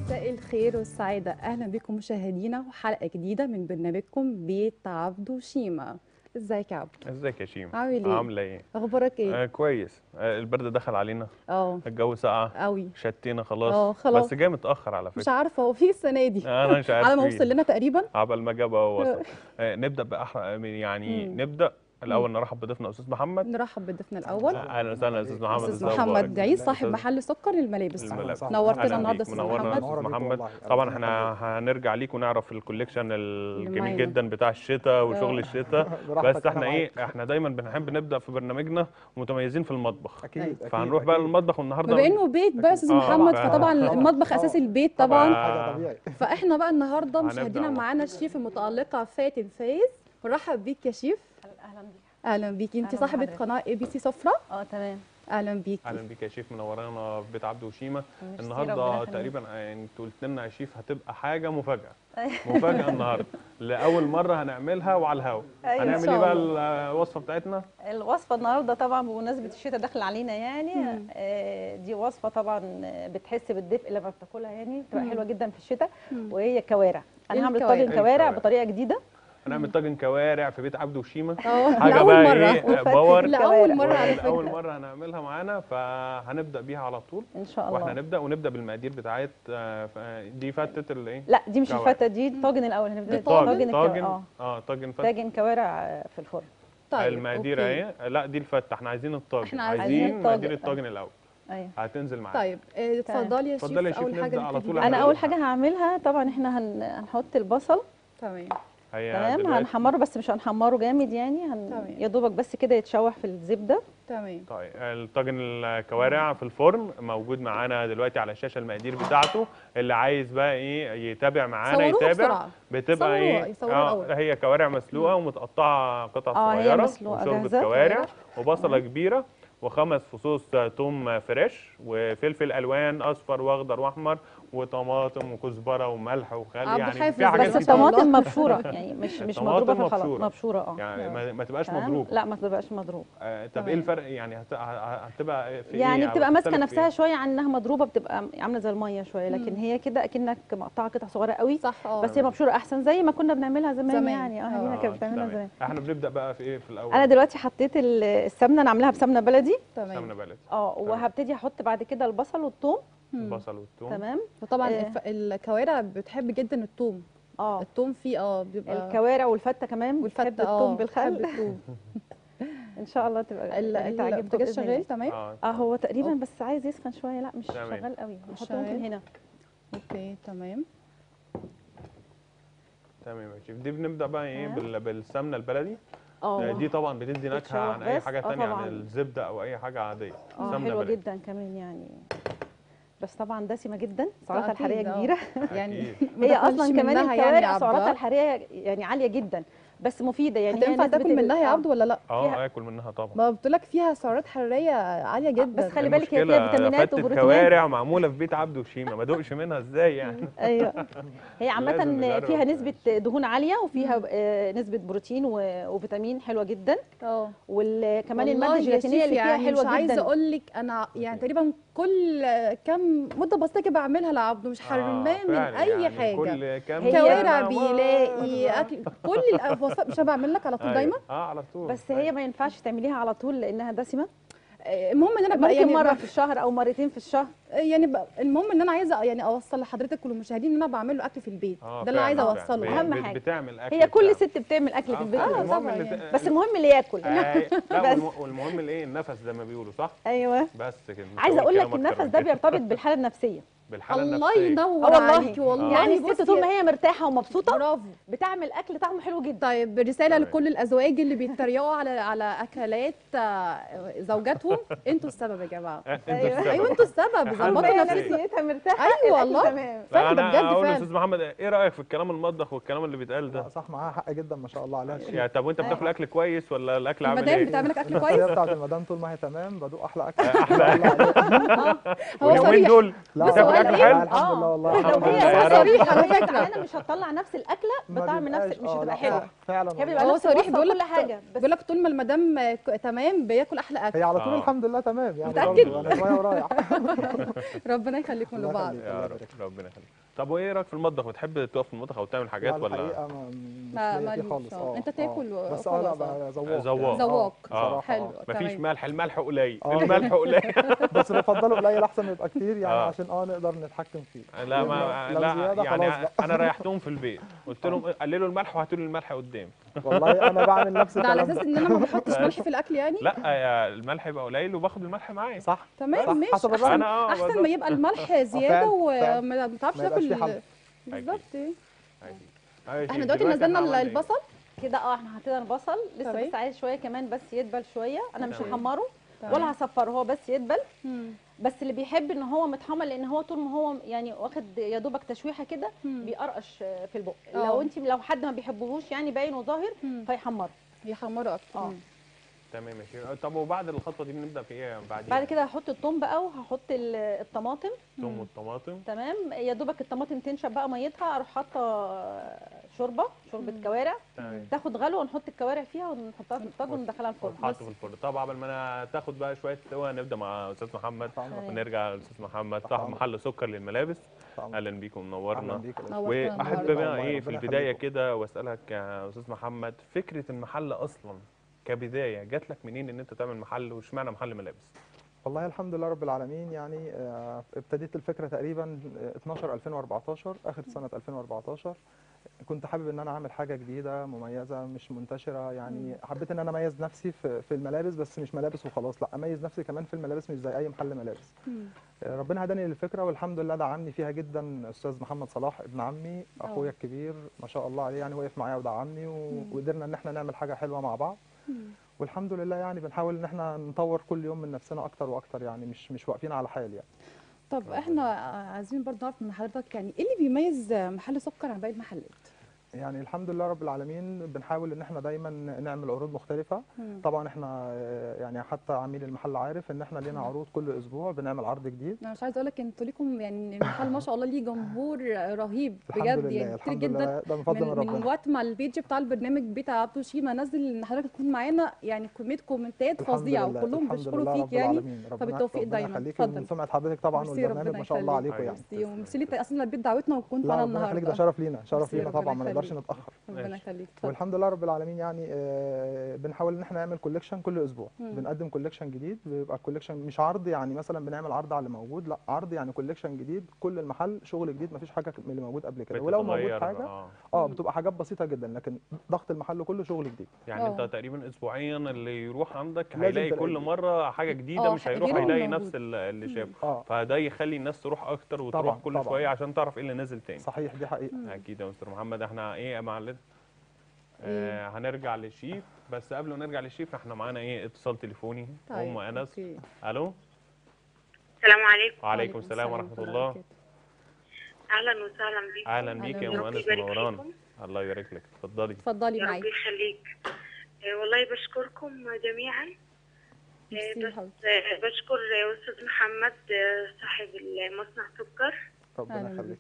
مساء الخير والسعادة أهلا بكم مشاهدينا وحلقة جديدة من برنامجكم بيت عبد وشيمة ازيك يا عبد ازيك يا شيماء عامل ايه؟ عامله ايه أخبارك ايه؟ آه كويس آه البرد دخل علينا اه الجو سقع قوي شتينا خلاص اه خلاص. بس جاي متاخر على مش فكره عارفة هو في السنة دي انا مش عارف على ما إيه. وصل لنا تقريبا عبال ما جاب أهو وصل آه نبدا باحرى يعني مم. نبدا الاول نرحب بضيفنا استاذ محمد نرحب بضيفنا الأول اهلا وسهلا يا استاذ محمد أستاذ إزاي محمد أخبارك؟ عيد صاحب أستاذ محل سكر الملابس الملابس. نورتنا أهلاً النهارده بيك، أستاذ منورنا يا محمد استاذ منورة بيكم محمد والله. طبعا ربنا احنا هنرجع ليك ونعرف الكوليكشن الجميل معانا. جدا بتاع الشتاء وشغل آه. الشتاء براحتك، بس احنا أنا ايه احنا دايما بنحب نبدا في برنامجنا متميزين في المطبخ اكيد أيوة. أكيد، فهنروح بقى أكيد. للمطبخ والنهارده بما انه بيت بقى يا استاذ آه، محمد طبعاً. فطبعا طبعاً. المطبخ طبعاً. اساس البيت طبعاً. طبعا حاجه طبيعي فاحنا بقى النهارده هنبدأ مشاهدينا أهو. معانا الشيف المتالقه فاتن فايز ونرحب بيك يا شيف اهلا بيك اهلا بيكي انت أهلاً صاحبه بحضرتك. قناه اي بي سي سفره اه تمام اهلا بيكي اهلا بيك يا شيف منورانا في بيت عبد وشيمه ميرسي، النهارده ربنا يخليك. تقريبا يعني انت قلت لنا يا شيف هتبقى حاجه مفاجاه أيوة. مفاجاه النهارده لاول مره هنعملها وعلى الهوا أيوة، إن هنعمل شاء ايه بقى الله. الوصفه بتاعتنا الوصفه النهارده طبعا بمناسبه الشتاء داخل علينا يعني مم. آه، دي وصفه طبعا بتحس بالدفء لما بتاكلها يعني بتبقى مم. حلوه جدا في الشتاء مم. وهي الكوارع إيه انا هعمل الكوارع؟ طاجن إيه كوارع الكوارع؟ بطريقه جديده هنعمل طاجن كوارع في بيت عبد وشيمه اه حاجه لاول بقى مره ايه وفتة باور لاول مره على اول فكره مره هنعملها معانا فهنبدا بيها على طول ان شاء واحنا الله نبدا ونبدا بالمقادير بتاعت آه، ف- دي فتة الايه لا دي مش كوارع. الفته دي الطاجن الاول هنبدا الطاجن؟ طاجن الكوارع طاجن اه اه طاجن فتة طاجن كوارع آه، في الفرن طيب المقادير أوكي. اهي لا دي الفته احنا عايزين الطاجن إحنا عايزين عايزين الطاجن. مقادير الطاجن الاول ايوه هتنزل معانا طيب آه، اتفضلي يا شيف اتفضلي يا شيف، اول حاجه نبدأ على نبتدي طول بيها. انا هنعمل اول إيه؟ حاجه هعملها طبعا احنا هن... هنحط البصل تمام هي تمام دلوقتي- هنحمره بس مش هنحمره جامد يعني هن... تمام. يا دوبك بس كده يتشوح في الزبده تمام طيب الطاجن الكوارع في الفرن موجود معانا دلوقتي على الشاشه المقادير بتاعته اللي عايز بقى ايه يتابع معانا صوروها يتابع بسرعه بتبقى صوروها، ايه يصوروها الأول. هي كوارع مسلوقه ومتقطعه قطع آه، هي صغيره مسلوقة وشوربه جاهزة. كوارع وبصله كبيره وخمس فصوص توم فريش وفلفل الوان اصفر واخضر واحمر وطماطم وكزبره وملح وخل عبد يعني حافظ في حاجات بس ما شاء كتير. الله. الطماطم مبشوره يعني مش مش الطماطم مضروبه في الخلاط مبشورة. مبشوره اه يعني ما, ما تبقاش تمام؟ مضروبه لا ما تبقاش مضروب آه، طب تمام. ايه الفرق يعني هت- ه- هتبقى في يعني إيه أو بتبقى ماسكه هتختلف في نفسها إيه؟ شويه عن انها مضروبه بتبقى عامله زي الميه شويه لكن مم. هي كده اكنك مقطعه قطع صغيره قوي صح اه بس هي مبشوره احسن زي ما كنا بنعملها زمان, زمان. يعني اه آه. هنا آه، كانت بتعملها تمام. زمان احنا بنبدا بقى في ايه في الاول انا دلوقتي حطيت ال- السمنه انا عاملاها بسمنه بلدي سمنه تمام بلدي اه وهبتدي احط بعد كده البصل والثوم مم. البصل والثوم تمام وطبعا آه. الف- الكوارع بتحب جدا الثوم اه الثوم فيه اه بيبقى الكوارع والفته كمان والفته بتحب اه الثوم بتحب بالخل الثوم ان شاء الله تبقى ال- يعني ال- تعجبكم البوتاجاز بإذن الله. شغال تمام اه اه هو تقريبا أوكي. بس عايز يسخن شويه لا مش تمام. شغال قوي مش نحطه ممكن شغال. هنا اوكي تمام تمام يا شيف دي بنبدا بقى ايه تمام. بال- بالسمنه البلدي اه دي طبعا بتدي نكهه بتشوح عن اي بس. حاجه آه تانية طبعاً. عن الزبده او اي حاجه عاديه اه سمنه حلوه بلدي جدا كمان يعني بس طبعا دسمه جدا سعراتها أكيد، الحراريه آه. كبيره يعني أكيد. ما هي تاكلش اصلا كمان منها يعني يا الكوارع عبد سعراتها آه؟ الحراريه يعني عاليه جدا بس مفيده يعني هي هتنفع نسبة تاكل ال- منها يا آه. عبد ولا لا اه فيها- اكل منها طبعا ما بتقول لك فيها سعرات حراريه عاليه جدا بس خلي بالك هي المشكلة فيها فيتامينات فتة وبروتينات كوارع معموله في بيت عبد وشيمه ما دوقش منها ازاي يعني ايوه هي لازم عامه نجرب. فيها نسبه دهون عاليه وفيها آه، نسبه بروتين و- وفيتامين حلوه جدا اه وكمان والله الماده يا الجيلاتينيه شيف اللي فيها يعني حلوه مش عايزه جدا اقول لك انا يعني تقريبا كل كام مده بسيطه كده بعملها لعبد مش حرمان من فعلا اي يعني حاجه كل كام هي- كوارع سنة بيلاقي مرة. اكل كل الوصفات مش أنا بعمل لك على طول أيوة. دايما اه على طول بس هي ما ينفعش تعمليها على طول لانها دسمه آه، المهم ان انا بقى ممكن يعني مره بقى في الشهر او مرتين في الشهر يعني بقى المهم ان انا عايزه يعني اوصل لحضرتك وللمشاهدين ان انا بعمل له اكل في البيت آه، ده اللي عايزه فعلاً، اوصله فعلاً. أهم بت- حاجة. بتعمل اكل هي كل بتاعمل. ست بتعمل اكل في آه، البيت فعلاً. آه، المهم طبعاً اللي يعني. ت- بس المهم اللي ياكل آه، لا بس. والم- والمهم الايه النفس زي ما بيقولوا صح ايوه بس كده مش عايزه هقول اقول لك كلام أكتر النفس من ده كده. بيرتبط بالحاله النفسيه بالحاله الله النفسيه ينور آه والله. عليكي والله يعني بصي الست طول ما هي مرتاحه ومبسوطه برافو بتعمل اكل طعمه حلو جدا طيب رساله تمام. لكل الازواج اللي بيتريقوا على على اكلات آه، زوجاتهم انتوا السبب يا جماعه آه، انت أيوة. السبب. ايوه انتوا السبب الحمد ظبطوا لله. هي نفسكم نفسيتها مرتاحه أيوة الأكل والله. تمام فعلا ده لا، بجد انا اقول فعلا. لاستاذ محمد ايه رايك في الكلام المطبخ والكلام اللي بيتقال لا ده صح معاها حق جدا ما شاء الله عليها الشيف يعني طب وانت بتاكل اكل كويس ولا الاكل عامل المدام ايه بتعمل لك اكل النفسيه كويس بتاعت المدام طول ما هي تمام بدوق احلى اكل احلى هو واليومين صريح دول لا بص، بتاكل هو اكل قال لا، حلو الحمد لله والله لو الحمد هي لله يا هو رب. صريح على فكره انا مش هطلع نفس الاكله ما بطعم نفس بيبقاش- مش آه، هتبقى لا، حلوه صح، فعلا هي والله. بيبقى هو نفس صريح الوصفة بيقول وكل لك حاجه بس بيقول لك طول ما المدام آه، ك- تمام بياكل احلى اكل هي على طول آه. الحمد لله تمام يعني متأكد؟ برضه انا شويه ورايح ربنا يخليكم الله لبعض يخليك. يا الله رب يبارك فيك. ربنا يخليك طب وايه رايك في المطبخ بتحب تقف في المطبخ او تعمل حاجات لا، ولا الحقيقه ما مش ما- ليا فيه ماليش، خالص آه. اه أنت آه. تاكل بس اه لا وخلاص، آه. بقى ذواق ذواق. يعني. ذواق. آه، آه. بصراحة، حلو. آه. مفيش تمام. ملح الملح قليل آه. الملح قليل بس بفضله قليل احسن ما يبقى كتير يعني آه. عشان اه نقدر نتحكم فيه لا ما لو لا زيادة يعني خلاص بقى. انا ريحتهم في البيت قلت لهم قللوا الملح وهاتوا لي الملح قدام والله انا بعمل نفس ده على الكلام اساس ده ان انا ما بحطش ملح في الاكل يعني لا يا الملح يبقى قليل وباخد الملح معايا صح تمام صح، ماشي حسب احسن الرأي. انا اه احسن بالظبط. ما يبقى الملح زياده فعلا، وما ما تعرفش ما يبقاش تاكل فيه حل. بالظبط إيه. عادي. ماشي، احنا دلوقتي نزلنا عملنا إيه؟ البصل كده اه احنا حطينا البصل لسه تمام. بس عايز شويه كمان بس يدبل شويه انا مش تمام. هحمره تمام. ولا هصفره هو بس يدبل مم. بس اللي بيحب ان هو متحمر لان هو طول ما هو يعني واخد يا دوبك تشويحه كده مم. بيقرقش في البق آه. لو انت لو حد ما بيحبهوش يعني باين وظاهر مم. فيحمره يحمروا اكتر آه. مم. تمام ماشي طب وبعد الخطوه دي بنبدا في ايه بعد بعد كده هحط الثوم بقى وهحط ال- الطماطم الثوم والطماطم تمام يا دوبك الطماطم تنشف بقى ميتها اروح حاطه شوربه شوربه مم. كوارع تمام تاخد غلوه ونحط الكوارع فيها ونحطها في الطاجن وندخلها الفرن وتحط في الفرن طب قبل ما انا تاخد بقى شويه سوا نبدا مع استاذ محمد طبعاً. تمام. ونرجع لاستاذ محمد صاحب طبعاً. محل سكر للملابس طبعاً. اهلا بيكم اهلا منورنا بيك يا باشا. نورتنا واحب النهاردة. بقى والله ايه في ربنا البدايه يخليكم. كده واسالك يا استاذ محمد فكره المحل اصلا كبدايه جات لك منين ان انت تعمل محل واشمعنى محل ملابس والله الحمد لله رب العالمين يعني آه، ابتديت الفكره تقريبا آه، 12 2014 اخر سنه 2014 كنت حابب ان انا اعمل حاجه جديده مميزه مش منتشره يعني حبيت ان انا اميز نفسي في في الملابس بس مش ملابس وخلاص لا اميز نفسي كمان في الملابس مش زي اي محل ملابس مم. آه، ربنا هداني للفكره والحمد لله دعمني فيها جدا استاذ محمد صلاح ابن عمي أه. اخويا الكبير ما شاء الله عليه يعني وقف معايا ودعمني و- مم. وقدرنا ان احنا نعمل حاجه حلوه مع بعض مم. والحمد لله يعني بنحاول ان احنا نطور كل يوم من نفسنا اكتر واكتر يعني مش مش واقفين على حال يعني طب احنا عايزين برضه نعرف من حضرتك يعني ايه اللي بيميز محل سكر عن باقي المحلات؟ يعني الحمد لله رب العالمين بنحاول ان احنا دايما نعمل عروض مختلفه مم. طبعا احنا آه، يعني حتى عميل المحل عارف ان احنا لينا عروض كل اسبوع بنعمل عرض جديد انا مش عايزه اقول لك انتوا ليكم يعني المحل ما شاء الله ليه جمهور رهيب الحمد بجد لله يعني كتير الحمد جدا لله ده من فضل من من, من ربنا وقت ما البيج بتاع البرنامج بتاع عبدو شيما نزل ان حضرتك تكون معانا يعني كميه كومنتات الحمد فظيعه لله، وكلهم الحمد بيشكروا لله فيك رب يعني العالمين. ربنا- فبالتوفيق ربنا دايما. يخليك اتفضل. ومن سمعه حضرتك طبعا ميرسي، والبرنامج ربنا ما شاء الله يخليك. عليكم يعني ميرسي وميرسي لي اصلا لبيت دعوتنا وكنت لا معانا ربنا يخليك ده النهارده شرف لينا شرف ميرسي، لينا ربنا طبعا ما نقدرش يخليك. نتاخر ربنا ماشي. يخليك اتفضل. والحمد لله رب العالمين يعني آه، بنحاول ان احنا نعمل كوليكشن كل اسبوع مم. بنقدم كوليكشن جديد بيبقى الكوليكشن مش عرض يعني مثلا بنعمل عرض على اللي موجود لا عرض يعني كوليكشن جديد كل المحل شغل جديد مفيش حاجه من اللي موجود قبل كده ولو موجود بتتغير، حاجه آه. اه مم. بتبقى حاجات بسيطه جدا لكن ضغط المحل كله شغل جديد يعني انت آه. تقريبا اسبوعيا اللي يروح عندك لازم هيلاقي تلاقي. كل مره حاجه جديده آه، مش هيروح غير هيلاقي الموجود. نفس ال- اللي شافه اه فده يخلي الناس تروح اكتر وتروح طبعاً، كل طبعاً. شويه عشان تعرف ايه اللي نازل تاني صحيح دي حقيقه اكيد يا مستر محمد احنا ايه يا معلم آه هنرجع للشيف بس قبل ما نرجع للشيف احنا معانا ايه اتصال تليفوني ام انس أوكي. الو السلام عليكم وعليكم السلام ورحمه الله وبركاته. اهلا وسهلا بكم اهلا بيك يا أهلاً ام بيك. انس ربنا يبارك منوران فيكم. الله يبارك لك اتفضلي اتفضلي يا رب معايا يخليك آه، والله بشكركم جميعا آه، ميرسي يا بس حبيبتي. آه، بشكر آه، استاذ محمد آه، صاحب المصنع سكر ربنا أهلاً يخليك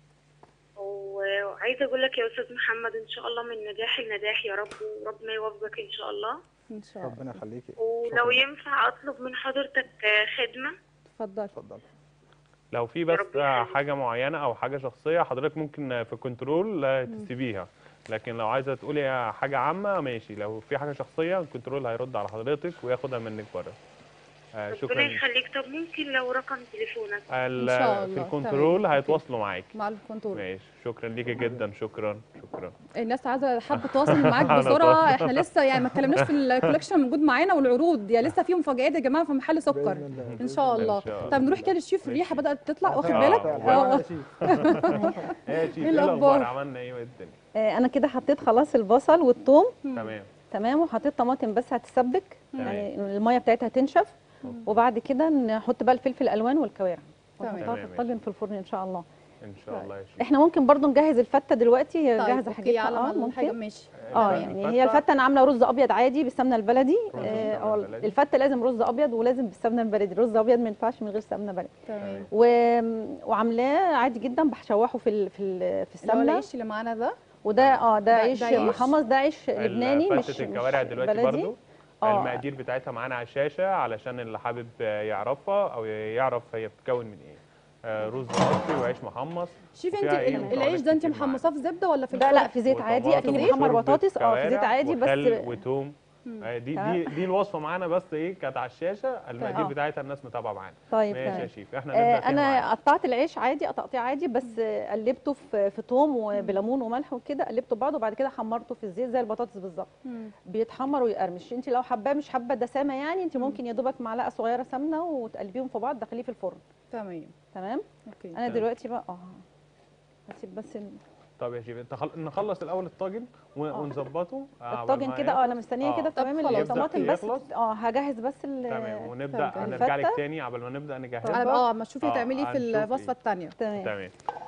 و- وعايزه اقول لك يا استاذ محمد ان شاء الله من نجاح لنجاح يا رب وربنا يوفقك ان شاء الله ان شاء الله ربنا يخليكي ولو شكراً. ينفع اطلب من حضرتك آه، خدمه اتفضل اتفضل لو في بس رب يخليك. حاجه معينه او حاجه شخصيه حضرتك ممكن في الكنترول آه، تسيبيها لكن لو عايزه تقولي حاجه عامه ماشي لو في حاجه شخصيه الكنترول هيرد على حضرتك وياخدها منك بره آه ربنا شكرا يخليك طب ممكن لو رقم تليفونك ال- إن شاء في الله. الكنترول تمام. هيتواصلوا معاك مع الكنترول ماشي شكرا ليكي جدا شكرا شكرا الناس عايزه حابه تواصل معاك أنا بسرعه طبعاً. احنا لسه يعني ما اتكلمناش في الكولكشن موجود معانا والعروض يا لسه في مفاجآت يا جماعه في محل سكر بإذن الله. ان بإذن شاء الله. الله إن شاء الله. طب نروح كده للشيف الريحه بدات تطلع واخد آه. بالك فعلاً. اه ايه يا شيخ، إيه ايه الأخبار؟ الاخبار عملنا ايه وايه الدنيا آه، انا كده حطيت خلاص البصل والثوم تمام تمام وحطيت طماطم بس هتسبك تمام. يعني الميه بتاعتها تنشف وبعد كده نحط بقى الفلفل الالوان والكوارع تمام. ونحطها في تمام، الطاجن في الفرن ان شاء الله ان شاء الله يا شيخ احنا ممكن برضو نجهز الفته دلوقتي هي طيب جاهزه اوكي حاجتها على اه ما الحاجه ممكن ماشي اه الفتة- يعني هي الفته انا عامله رز ابيض عادي بالسمنه البلدي رز آه، بالسمنة اه البلدي. الفته لازم رز ابيض ولازم بالسمنه البلدي رز ابيض ما ينفعش من غير سمنه بلدي تمام و... وعاملاه عادي جدا بشوحه في ال... في ال... في اللي هو السمنه العيش اللي معانا ده وده اه ده ده- عيش ده عيش. محمص ده عيش لبناني مش فتة الكوارع مش دلوقتي بلدي. برضو آه. المقادير بتاعتها معانا على الشاشه علشان اللي حابب يعرفها او يعرف هي بتتكون من ايه آه، رز مصري وعيش محمص شوفي انت وفيها إيه ال- مكونات العيش ده انت كتير معانا. محمصاه في زبده ولا في لا الفرن؟ لا في زيت عادي وطماطم اكيد وشوربة محمر بطاطس اه في زيت كوارع عادي بس وخل وتوم آه، دي تمام. دي دي الوصفه معانا بس ايه كانت على الشاشه المقادير آه. بتاعتها الناس متابعه معانا طيب ماشي يا تمام شيف احنا آه، نبدا فيها انا معاك. قطعت العيش عادي تقطيع عادي بس آه، قلبته في في توم وبليمون وملح وكده قلبته ببعض وبعد كده حمرته في الزيت زي البطاطس بالظبط مم. بيتحمر ويقرمش انت لو حباه مش حابه دسامه يعني انت ممكن يا دوبك معلقه صغيره سمنه وتقلبيهم في بعض تدخليه في الفرن تمام تمام اوكي انا تمام. دلوقتي بقى اه هسيب بس ال- طب يا شيف انت خل... نخلص الاول الطاجن و- آه. ونظبطه آه، عبال الطاجن ما كده اه يخلص. انا مستنيه آه. كده طب تمام خلاص. الطماطم يبدأ بس يخلص. اه هجهز بس ال- تمام ونبدا طب هنرجع لك الفتة. تاني عبال ما نبدا انا نجهزها بقى ما تشوفي آه، تعملي في هنشوف الوصفه إيه. الثانيه تمام تمام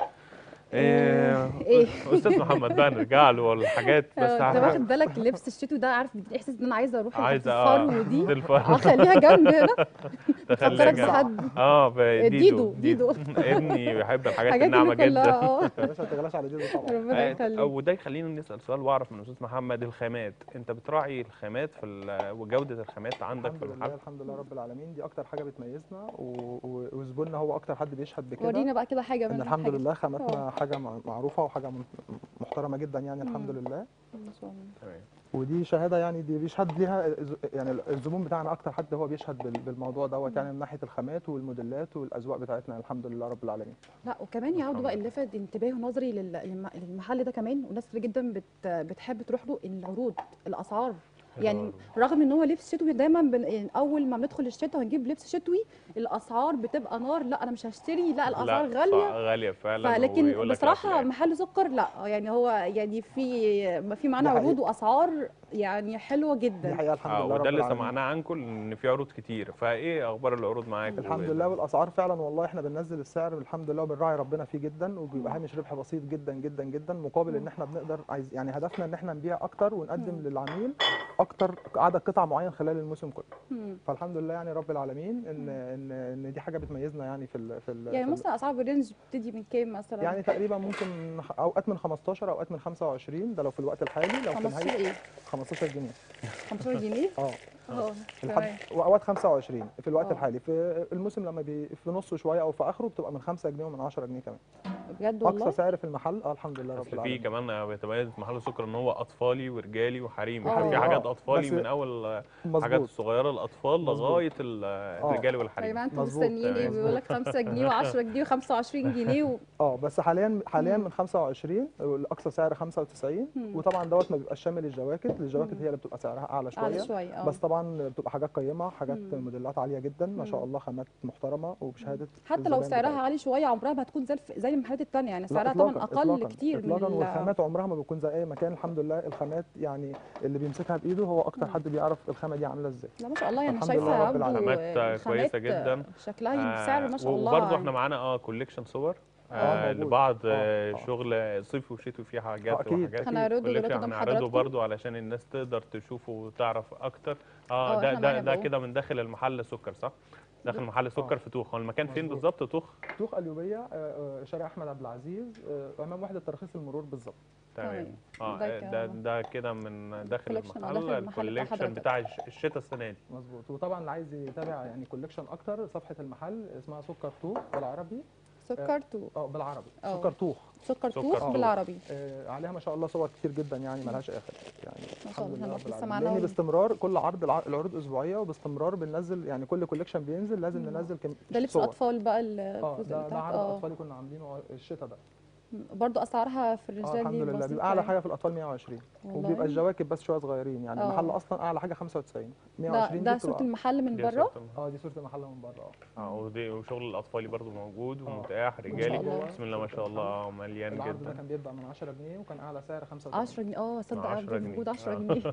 إيه. إيه استاذ محمد بقى نرجع له والحاجات بس انت هحرق- واخد بالك لبس الشتوي ده عارف بيديني احساس ان انا عايزه اروح عايزه اه الفرو دي الفرو. اخليها جنب هنا تخليها فكرك جنب. بحد اه ب- ديدو، ديدو. ابني بيحب الحاجات حاجات الناعمه دي كلها جدا اه يا باشا ما تغلاش على دي طبعا ربنا آه، يخليك وده يخلينا نسال سؤال واعرف من استاذ محمد الخامات انت بتراعي الخامات في ال- وجوده الخامات عندك في الحمد لله المحل الحمد لله رب العالمين دي اكتر حاجه بتميزنا و- و- وزبوننا هو اكتر حد بيشهد بكده ورينا بقى كده حاجه ان من الحمد الحاجات. لله خاماتنا آه. حاجه مع- معروفه وحاجه من- محترمه جدا يعني الحمد مم. لله ما شاء الله. تمام ودي شهاده يعني دي بيشهد ليها الز- يعني الزبون بتاعنا اكتر حد هو بيشهد بال- بالموضوع دوت يعني من ناحيه الخامات والموديلات والاذواق بتاعتنا الحمد لله رب العالمين لا وكمان يا عبدو بقى الحمد اللي لفت انتباهي ونظري لل- للم- للمحل ده كمان وناس كتير جدا بت بتحب تروح له العروض الاسعار يعني رغم ان هو لبس شتوي دايما بن... يعني اول ما بندخل الشتاء ونجيب لبس شتوي الاسعار بتبقى نار لا انا مش هشتري لا الاسعار لا، غاليه صع- غاليه فعلا فلكن ويقول لك بصراحه الأكل محل سكر لا يعني هو يعني في ما في معانا دي حقيقة. عروض واسعار يعني حلوه دي جدا حقيقه الحمد اه لله وده رب اللي العالمين سمعناه عنكم ان في عروض كتير فايه اخبار العروض معاك الحمد لله والاسعار فعلا والله احنا بننزل السعر الحمد لله وبنراعي ربنا فيه جدا وبيبقى هامش ربح بسيط جدا جدا جدا مقابل ان احنا بنقدر عايز يعني هدفنا ان احنا نبيع اكتر ونقدم للعميل اكتر عدد قطع معين خلال الموسم كله مم. فالحمد لله يعني رب العالمين ان ان ان دي حاجه بتميزنا يعني في ال في ال يعني في ال- مثلا اسعار بالرينج بتبتدي من كام مثلا يعني تقريبا ممكن خ- اوقات من 15 اوقات من 25 ده لو في الوقت الحالي لو في 15 الهيئه ايه 15 جنيه 15 جنيه اه اه الحد تمام. واوقات 25 في الوقت آه. الحالي في الموسم لما بي في نصه شويه او في اخره بتبقى من 5 جنيه ومن 10 جنيه كمان بجد اقصى والله سعر في المحل اه الحمد لله رب اصل في العالمين كمان بيتميز محل السكر ان هو اطفالي ورجالي وحريمي آه. في حاجات آه. اطفالي بس من اول حاجات مظبوط الصغيره الاطفال مظبوط. لغايه ال- الرجال طيب والحريم ما انتوا مظبوط. مستنيين ايه تمام. بيقول لك 5 جنيه و10 جنيه و25 جنيه و... اه بس حاليا حاليا مم. من 25 الاقصى سعر 95 مم. وطبعا دوت ما بيبقاش شامل الجواكت الجواكت مم. هي اللي بتبقى سعرها اعلى اعلى شويه شويه اه بس طبعا بتبقى حاجات قيمه حاجات مم. موديلات عاليه جدا ما شاء مم. الله خامات محترمه وبشهاده حتى لو الزبائن سعرها بتاعتنا. عالي شويه عمرها ما هتكون زي الف... زي المحلات التانية يعني لا، سعرها طبعا إطلاقاً، اقل إطلاقاً، كتير من اطلاقا ال- والخامات عمرها ما بتكون زي اي مكان الحمد لله الخامات يعني اللي بيمسكها بايده هو اكتر مم. حد بيعرف الخامه دي عامله ازاي لا ما شاء الله يعني الحمد شايفه لله يا رب عبدو العالمين. خامات كويسة جداً. شكلها يعني سعر ما شاء الله وبرضه احنا يعني. معانا اه كوليكشن صور آه، آه موجود. لبعض آه، آه آه. شغل صيفي وشتوي فيه حاجات آه، أكيد، وحاجات أكيد. هنعرضه collection دلوقتي قدام هنعرضه حضراتكم. برضه علشان الناس تقدر تشوفه وتعرف اكتر آه، اه ده إحنا ده معانا ده بقى. كده من داخل المحل سكر صح؟ داخل محل سكر آه. في توخ هو المكان فين مظبوط. بالظبط توخ توخ اليوبيه آه، آه، شارع احمد عبد العزيز آه، امام وحده ترخيص المرور بالظبط تمام تمام. اه ده ده ك- ده كده من داخل collection، آه، المحل داخل المحل بتاع الكوليكشن حضرتك. بتاع الش- الشتاء السنه دي مظبوط وطبعا اللي عايز يتابع يعني كوليكشن اكتر صفحه المحل اسمها سكر توخ بالعربي سكر تو اه بالعربي آه. سكر توخ سكر سكر توخ توخ. بالعربي آه، عليها ما شاء الله صور كتير جدا يعني ملهاش اخر يعني ما شاء الله، الحمد لله احنا رب لسه العالمين معانا لان وال- باستمرار كل عرض الع- العروض اسبوعيه وباستمرار بننزل يعني كل كوليكشن بينزل لازم مم. ننزل كم ده لبس صور. اطفال بقى ال- اه الجزء ده ده بتاعك عرض اه اطفالي كنا عاملينه الشتاء ده برضو اسعارها في اه الرجال الحمد دي لله بسيطة بيبقى اعلى يعني. حاجه في الاطفال 120 والله. وبيبقى الجواكب بس شويه صغيرين يعني آه. المحل اصلا اعلى حاجه 95 ده 120 ده دي صورة بتبقى المحل من دي بره صورة المحل. اه دي صوره المحل من بره اه اه ودي وشغل الاطفالي برضو موجود آه. ومتاح شاء رجالي الله. بسم الله ما شاء الله آه، مليان العرض ده جدا كان بيبدا من 10 جنيه وكان اعلى سعر 95 10 جنيه اه صدق 10 عبد جنيه. موجود 10 آه. جنيه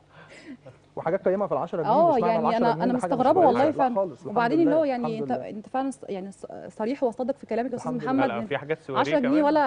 وحاجات قيمه في ال 10 جنيه اه مش معنى ال يعني 10 انا جنيه انا إن حاجة مش مستغربه كويسة. والله لا فعلا خالص الحمد وبعدين اللي لله، هو يعني الحمد انت لله. انت فعلا ص- يعني ص- صريح وصادق في كلامك يا استاذ الحمد لا محمد لا إن في حاجات سواريه 10 جنيه كمان ولا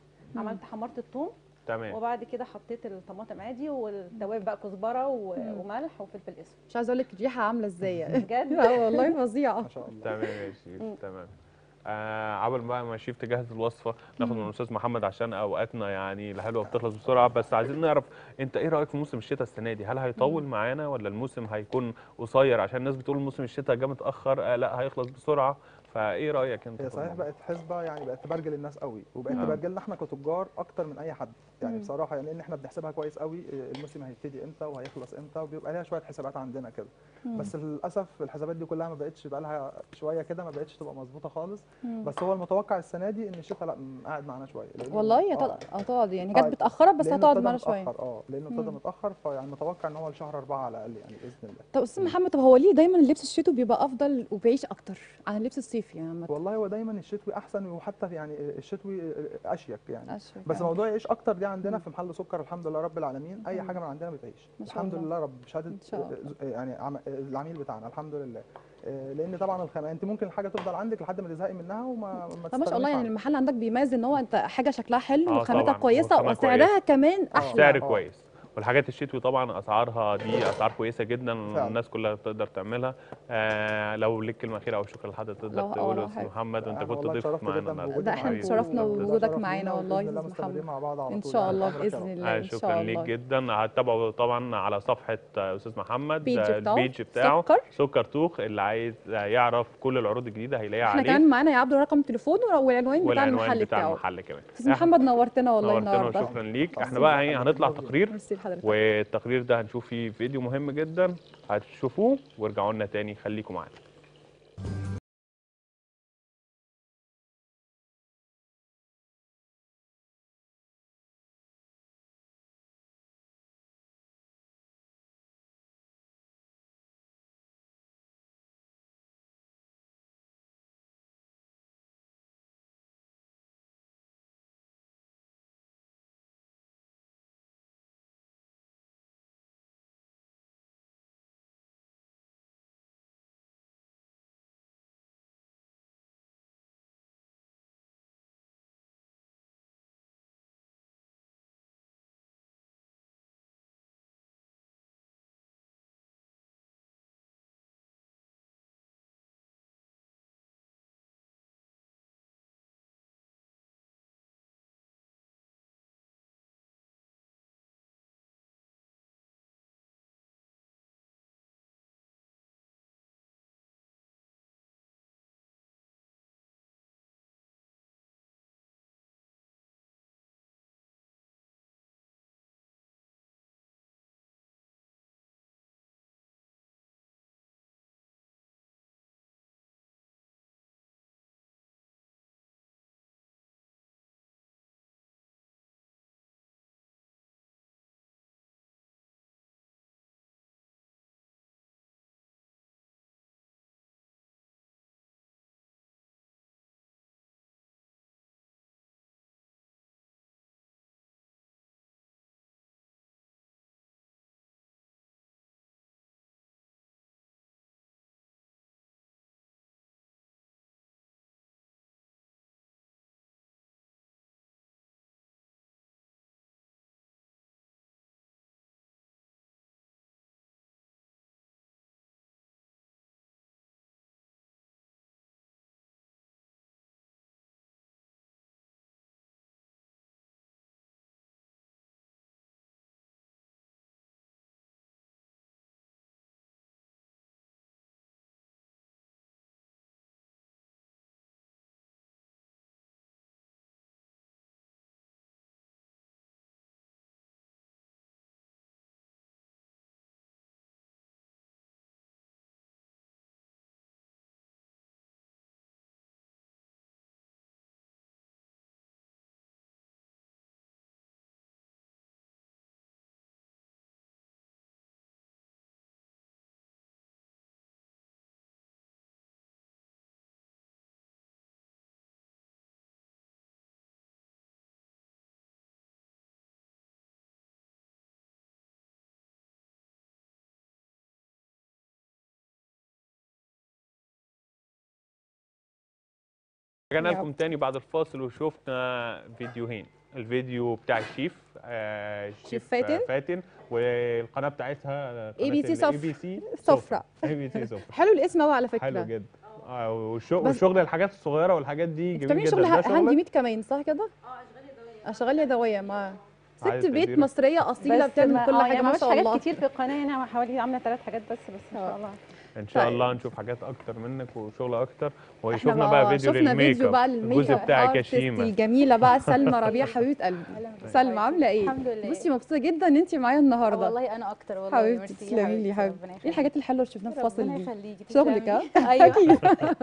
مم. عملت حمرت الثوم تمام وبعد كده حطيت الطماطم عادي والتوابل بقى كزبره و- مم. وملح وفلفل اسود مش عايزه اقول لك الريحه عامله ازاي يعني بجد اه والله فظيعه ما شاء الله تمام يا شيف مم. تمام آه عبل بقى ما شيف تجهز الوصفه ناخد من الاستاذ محمد عشان اوقاتنا يعني الحلوه بتخلص بسرعه بس عايزين نعرف انت ايه رايك في موسم الشتاء السنه دي هل هيطول معانا ولا الموسم هيكون قصير عشان الناس بتقول موسم الشتاء جه متاخر آه لا هيخلص بسرعه فايه رايك انت هي في صحيح الموضوع؟ بقت حسبه يعني بقت تبرجل الناس قوي وبقت نعم. تبرجلنا احنا كتجار اكتر من اي حد يعني مم. بصراحه يعني ان احنا بنحسبها كويس قوي الموسم هيبتدي امتى وهيخلص امتى وبيبقى ليها شويه حسابات عندنا كده مم. بس للاسف الحسابات دي كلها ما بقتش بقى لها شويه كده ما بقتش تبقى مظبوطه خالص مم. بس هو المتوقع السنه دي ان الشتاء لا م- قاعد معانا شويه لأنه- والله هي آه، هتقعد- هتقعد يعني آه، جت متاخره بس لأنه هتقعد ابتدى معانا شويه متأخر، اه لانه ابتدى مم. متاخر فيعني متوقع ان هو لشهر اربعه على الاقل يعني باذن الله طب استاذ محمد طب هو ليه دايما اللبس الشتوي بيبقى افضل وبيعيش اكتر عن اللبس الصيفي يعني عامة؟ والله هو دايما الشتوي احسن وحتى يعني الشتوي اشيك يعني أشوف بس يعني. موضوع يعيش اكتر دي عندنا مم. في محل سكر الحمد لله رب العالمين اي مم. حاجه من عندنا بتعيش ما شاء الحمد الله. لله رب بشهاده إن شاء الله. يعني عم- العميل بتاعنا الحمد لله آه، لان طبعا الخامه انت ممكن الحاجه تفضل عندك لحد ما تزهقي منها وما ما طب ما شاء الله تستغنيش يعني عنها. المحل عندك بيميز ان هو انت حاجه شكلها حلو آه وخامتها طبعاً، كويسه وخامة وسعرها كمان آه. احلى سعر آه. كويس والحاجات الشتوي طبعا اسعارها دي اسعار كويسه جدا فعلا. الناس كلها تقدر تعملها آه لو ليك كلمه اخيره او شكرا لحد تقدر لو- آه، تقوله لو استاذ حابب. محمد وانت أنا كنت والله ضيف اتشرفت معانا جدا النهارده بوجودي ده احنا معاكم. اتشرفنا وده بوجودك شرف معانا لينا والله وبإذن يا الله أستاذ مستمرين محمد. مع بعض على ان طول شاء يعني. الله عمرك يا باذن رب. الله آه ان شكرا شاء ليك الله جدا هتتابعوا طبعا على صفحه آه، استاذ محمد بيج آه، بتاعه، البيج بتاعه سكر. سكر توخ اللي عايز آه، يعرف كل العروض الجديده هيلاقيها احنا عليه كمان معانا يا عبدو رقم تليفون والعنوان بتاع والعنوان المحل بتاع بتاعه المحل كمان استاذ محمد نورتنا والله نورتنا النهارده وشكرا ليك احنا عظيم. بقى ايه هنطلع تقرير ميرسي لحضرتك والتقرير ده هنشوف فيه فيديو مهم جدا هتشوفوه وارجعوا لنا تاني خليكم معانا رجعنا يا لكم تاني بعد الفاصل وشفنا فيديوهين الفيديو بتاع الشيف آه شيف فاتن. آه، فاتن والقناه بتاعتها ABC صفر. اي بي سي صفرة. اي بي سي صفر حلو الاسم قوي على فكره حلو جدا آه والشغل بس- والشغل الحاجات الصغيره والحاجات دي انت جميل بتعملي جدا شغل ده هاند شغلك ميد كمان صح كده؟ اه اشغال يدويه ما ست عايز بيت تديله. مصريه اصيله بس بتعمل ما- كل آه، حاجه يعني ما عملتش شاء حاجات الله كتير في القناه يعني حوالي عامله ثلاث حاجات بس بس ان آه. شاء الله ان شاء طيب. الله نشوف حاجات اكتر منك وشغل اكتر احنا ويشوفنا بقى فيديو شفنا للميك فيديو بقى اب للميك الجزء اب بتاعك يا ارتست شيماء الجميله بقى سلمى ربيع حبيبه قلبي سلمى عامله ايه؟ الحمد لله. بصي مبسوطه جدا ان انت معايا النهارده والله انا اكتر والله حبيبتي ميرسي يا تسلمي لي يا حبيبتي، حبيبتي ربنا ايه يخليكي. الحاجات الحلوه اللي شفناها في فاصل ربنا دي يخليكي شغلك تسلمي. ها ايوه أكيد.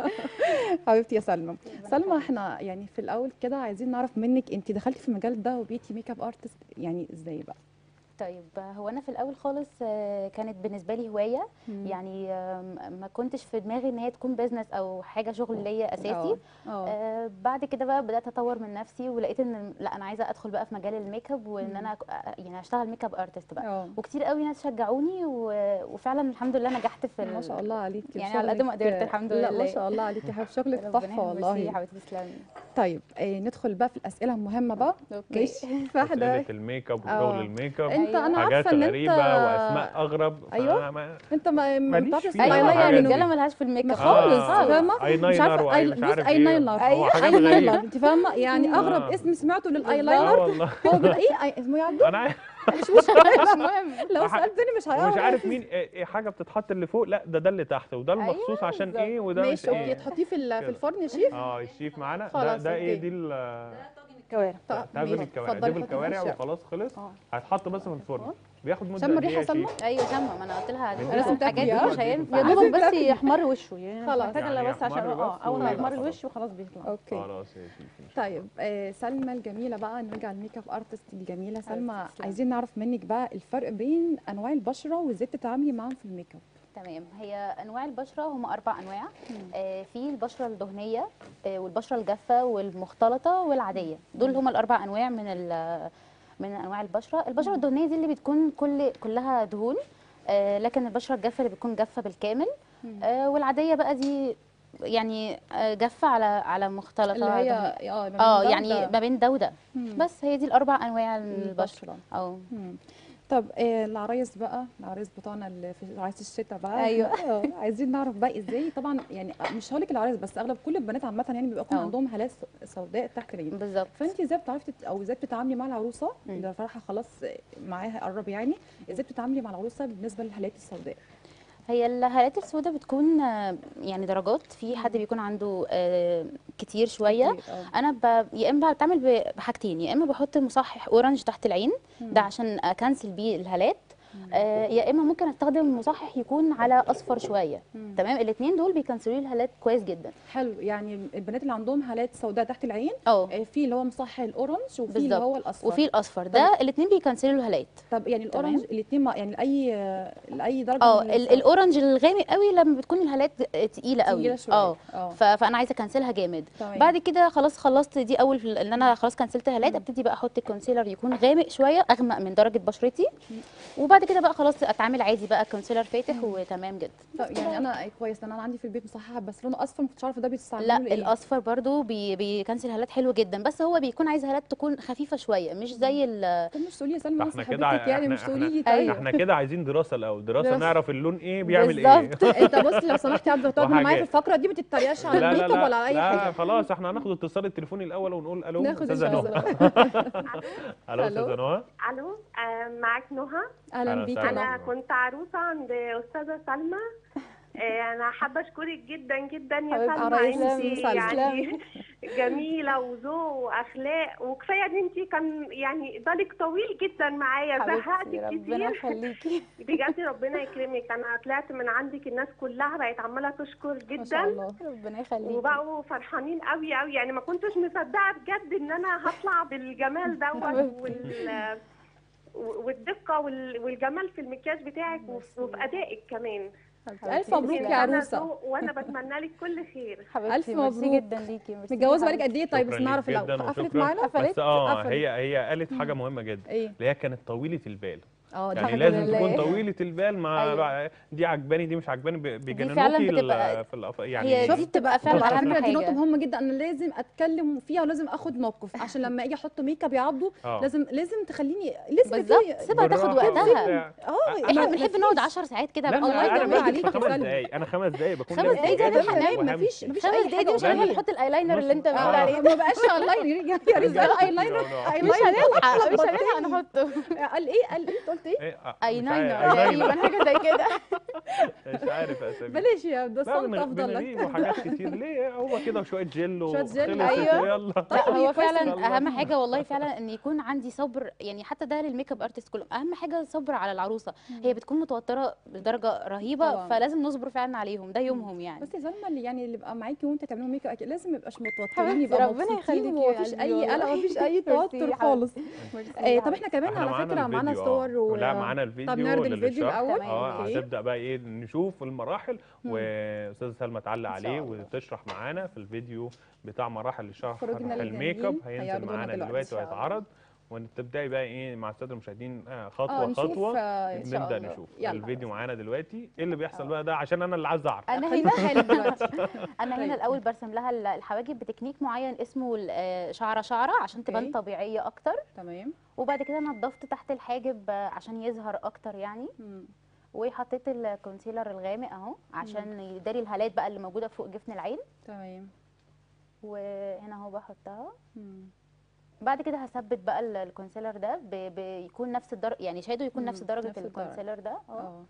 حبيبتي يا سلمى سلمى احنا يعني في الاول كده عايزين نعرف منك انت دخلتي في المجال ده وبقيتي ميك اب ارتست يعني ازاي بقى طيب هو انا في الاول خالص آه، كانت بالنسبه لي هوايه يعني آم، ما كنتش في دماغي ان هي تكون بيزنس او حاجه شغل ليا اساسي اه اه آه بعد كده بقى بدات اطور من نفسي ولقيت ان لا انا عايزه ادخل بقى في مجال الميك اب وان مم. انا أك- آه، يعني اشتغل ميك اب ارتست بقى اه وكتير قوي ناس شجعوني و- وفعلا الحمد لله نجحت في ما ال- شاء الله عليكي يعني على قد ما وشغلك- قدرت الحمد لا ما لله. شاء الله عليكي يا حبيبتي شغلك ربنا تحفه يخليكي يا والله حبيبتي تسلمي طيب آه ندخل بقى في الاسئله المهمه بقى اوكي ماشي فاحده اسئله الميك اب آه. وشغل الميك اب انت انا حاجات عارفه ان انت غريبه واسماء اغرب أيوة. فما- انت ما ما ماليش بتعرفش فيها تسمعي ايوه الحاجات يعني دي. الرجاله ملهاش في الميك اب خالص آه. فاهمه اي مش لاينر عارفه واي اي مش بص عارف اي ايه لاينر هو حاجات اي لاينر غريبه انت فاهمه يعني اغرب آه. اسم سمعته للاي اه لاينر والله هو بيبقى ايه أي- اسمه يعدو انا عارف- مش مهم لو أح- سالتني مش هيعرف ومش عارف مين ايه إيه حاجه بتتحط اللي فوق لا ده ده اللي تحت وده المخصوص عشان ايه وده مش ماشي اوكي ايه تحطيه في ال- في كده. الفرن يا شيف اه الشيف معانا ده خلاص، ده ايه أوكي. دي ال- كوارع طب تعمل ماشي، الكوارع اتفضلي دي حطي الكوارع في وخلاص خلص اه. هيتحط بس في الفرن بياخد مده شم قد ايه ريحة يا سلمى؟ شيف؟ ايوه شم ما انا قلت لها أنا دي لازم الحاجات تاكلي، دي ها؟ مش هينفع يا لازم دوبك بس تاكلي. يحمر وشه يعني خلاص. محتاجه يعني الا بس عشان يحمر اه بس اول ما و- يحمر خلاص. الوش وخلاص بيطلع اوكي خلاص يا شيف إن شاء طيب آه سلمى الجميله بقى نرجع للميك اب ارتست الجميله سلمى تسلمي. عايزين نعرف منك بقى الفرق بين انواع البشره وازاي تتعاملي معاهم في الميك اب تمام هي انواع البشره هم اربع انواع آه في البشره الدهنيه آه والبشره الجافه والمختلطه والعاديه دول هم الاربع انواع من ال- من انواع البشره البشره الدهنيه دي اللي بتكون كل كلها دهون آه لكن البشره الجافه اللي بتكون جافه بالكامل آه والعاديه بقى دي يعني آه جافه على على مختلطه اللي هي دهنية. اه ما بين اه ده يعني وده. ما بين ده وده مم. بس هي دي الاربع انواع البشره البشره اه مم. طب آه العرايس بقى العرايس بتوعنا اللي في عرايس الشتاء بقى أيوة. آه، عايزين نعرف بقى ازاي طبعا يعني مش هقول لك العرايس بس اغلب كل البنات عامه يعني بيبقى يكون آه. عندهم هالات سوداء تحت العين بالظبط فانت ازاي بتعرفي تت... او ازاي بتتعاملي مع العروسه مم. اللي فرحه خلاص معاها قرب يعني ازاي بتتعاملي مع العروسه بالنسبه للهالات السوداء هي الهالات السوداء بتكون آه، يعني درجات في حد بيكون عنده آه، كتير شويه كتير، آه. انا ب... يا اما بتعمل ب- بحاجتين يا اما بحط مصحح اورنج تحت العين ده عشان اكنسل بيه الهالات آه يا اما ممكن استخدم مصحح يكون على اصفر شويه مم. تمام الاثنين دول بيكنسلوا لي الهالات كويس جدا حلو يعني البنات اللي عندهم هالات سوداء تحت العين اه آه، في اللي هو مصحح الاورنج وفي اللي بالظبط. هو الاصفر وفي الاصفر ده الاثنين بيكنسلوا الهالات طب يعني الاورنج الاثنين يعني لاي لاي درجه اه من ال- السوداء؟ الاورنج الغامق قوي لما بتكون الهالات تقيله قوي تقيلة شوية. اه اه ف- فانا عايزه اكنسلها جامد تمام. بعد كده خلاص خلصت دي اول ان انا خلاص كنسلت هالات ابتدي بقى احط الكونسيلر يكون غامق شويه اغمق من درجه بشرتي وبعد كده بقى خلاص اتعامل عادي بقى كونسيلر فاتح وتمام جدا طب يعني انا كويس لان انا عندي في البيت مصححه بس لونه اصفر ما كنتش عارفه ده بيستعملوه لا لإيه. الاصفر برضو بي بيكنسل هالات حلو جدا بس هو بيكون عايز هالات تكون خفيفه شويه مش زي ال طب مش تقولي يا سلمى ده بس احنا كده حضرتك يعني احنا- مش تقولي لي احنا طيب احنا كده عايزين دراسه الاول دراسه دراسة. نعرف اللون ايه بيعمل ايه بالظبط. انت بص لو سمحت يا عبد تقعد معايا في وحاجات. الفقره دي ما تتريقش على لا الميك لا اب لا ولا على اي لا حاجه خلاص احنا هناخد اتصال التليفوني الاول ونقول الو ناخد استاذه إن نهى الو ألو. استاذه نهى الو آه، معاك نهى اهلا أهلا بيكي وسهلا. يا انا نهى. كنت عروسه عند استاذه سلمى آه، انا حابه اشكرك جدا جدا يا حبيبتي سلمى عرايس انت سلمى. يعني جميله وذوق واخلاق وكفايه ان انت كان يعني بالك طويل جدا معايا حبيبتي زهقتك ربنا كتير يخليكي بجد ربنا يكرمك انا طلعت من عندك الناس كلها بقت عماله تشكر ما شاء جدا الله ربنا يخليكي وبقوا فرحانين قوي قوي يعني ما كنتش مصدقه بجد ان انا هطلع بالجمال دوت وال والدقه وال- والجمال في المكياج بتاعك وفي وفي ادائك كمان الف مبروك انت يا أنا عروسه ذوق وانا بتمنى لك كل خير حبيبتي ألف ميرسي مبروك. جدا ليكي ميرسي متجوزه حبيبتي. بقالك قد ايه طيب بس شكراً نعرف ليك الاول جداً قفلت وشكراً. معانا بس اه قفلت. هي هي قالت حاجه مهمه جدا ايه اللي هي كانت طويله البال اه يعني الحمد لازم لله. تكون طويله البال مع أيوة. دي عجباني دي مش عجباني بي- بيجننوكي فعلاً ال- بتبقى- في الأف... يعني هي دي بتبقى فعلا على اهم فكره دي نقطه حاجه مهمه جدا انا لازم اتكلم فيها ولازم اخد موقف عشان لما اجي احط ميك اب يعضه اه لازم لازم تخليني لازم يبقى بالظبط في- سيبها تاخد بالراحة وقتها وبتاع. اه احنا ما- بنحب مفيش. نقعد 10 ساعات كده لا الله الله لا انا ينور يجمعك. باجي في عليكي خمس سلمى. دقايق انا خمس دقايق بكون خمس جاهز دقايق دي جدا هنلحق ننام. وهمشي. مفيش مفيش خمس اي دقايق حاجه دي مش هنلحق وبعدين- نحط الايلاينر اللي انت آه. بتقول عليه ما بقاش اونلاين يا يا رجاله اي لاينر لا، لا. اي مش لاينر هنلحق مش هنلحق نحطه قال ايه قال ايه انت قلت ايه إيه، آه، مش ايلاينر عارف. تقريبا حاجه زي كده مش عارف اسامي بلاش يا ده لا الصمت بن- افضل لك بنغيب وحاجات كتير ليه هو كده وشويه جل شوية جل، وخلصت أيوة. ويلا لا طيب، هو كويس فعلا والله. اهم حاجه والله فعلا ان يكون عندي صبر يعني حتى ده للميك اب ارتست كلهم اهم حاجه صبر على العروسه هي بتكون متوتره بدرجه رهيبه طبعاً. فلازم نصبر فعلا عليهم ده يومهم يعني بس يا سلمى اللي يعني اللي يبقى معاكي وانت تعملوا ميك اب أكيد لازم ما يبقاش متوترين حبيبتي، يبقى ربنا مبسوطين يخليكي يا ومفيش قلبي اي والله. قلق ومفيش اي ميرسي يا توتر حبيبتي. خالص ميرسي آه يا طب احنا كمان احنا على معانا فكره معانا الفيديو، آه. صور و... لا معانا الفيديو طب نعرض للي الفيديو شاف. الاول تمام. اه أوكي. هتبدا بقى ايه نشوف المراحل مم. واستاذه سلمى تعلق إن شاء عليه الله. وتشرح معانا في الفيديو بتاع مراحل الشرح خروجنا الميك اب الجميل هينزل هيعرضونا معانا دلوقتي دلوقتي إن شاء الله. وهيتعرض وتبداي بقى ايه مع الساده المشاهدين آه، اه خطوه نشوف خطوه آه، ان شاء نبدا الله نشوف يلا. الفيديو معانا دلوقتي ايه اللي بيحصل بقى ده عشان انا اللي عايز اعرف انا خلينا هنا حالا دلوقتي انا طيب. هنا الاول برسم لها ال- الحواجب بتكنيك معين اسمه ال- آه، شعره شعره عشان تبان أوكي. طبيعيه اكتر تمام وبعد كده نضفت تحت الحاجب آه، عشان يظهر اكتر يعني مم. وحطيت الكونسيلر الغامق اهو عشان يداري الهالات بقى اللي موجوده فوق جفن العين تمام وهنا اهو بحطها مم. بعد كده هثبت بقى ال- الكونسيلر ده ب- بيكون نفس الدرجه يعني شادو يكون مم، نفس درجه نفس الدرجة. الكونسيلر ده اه اه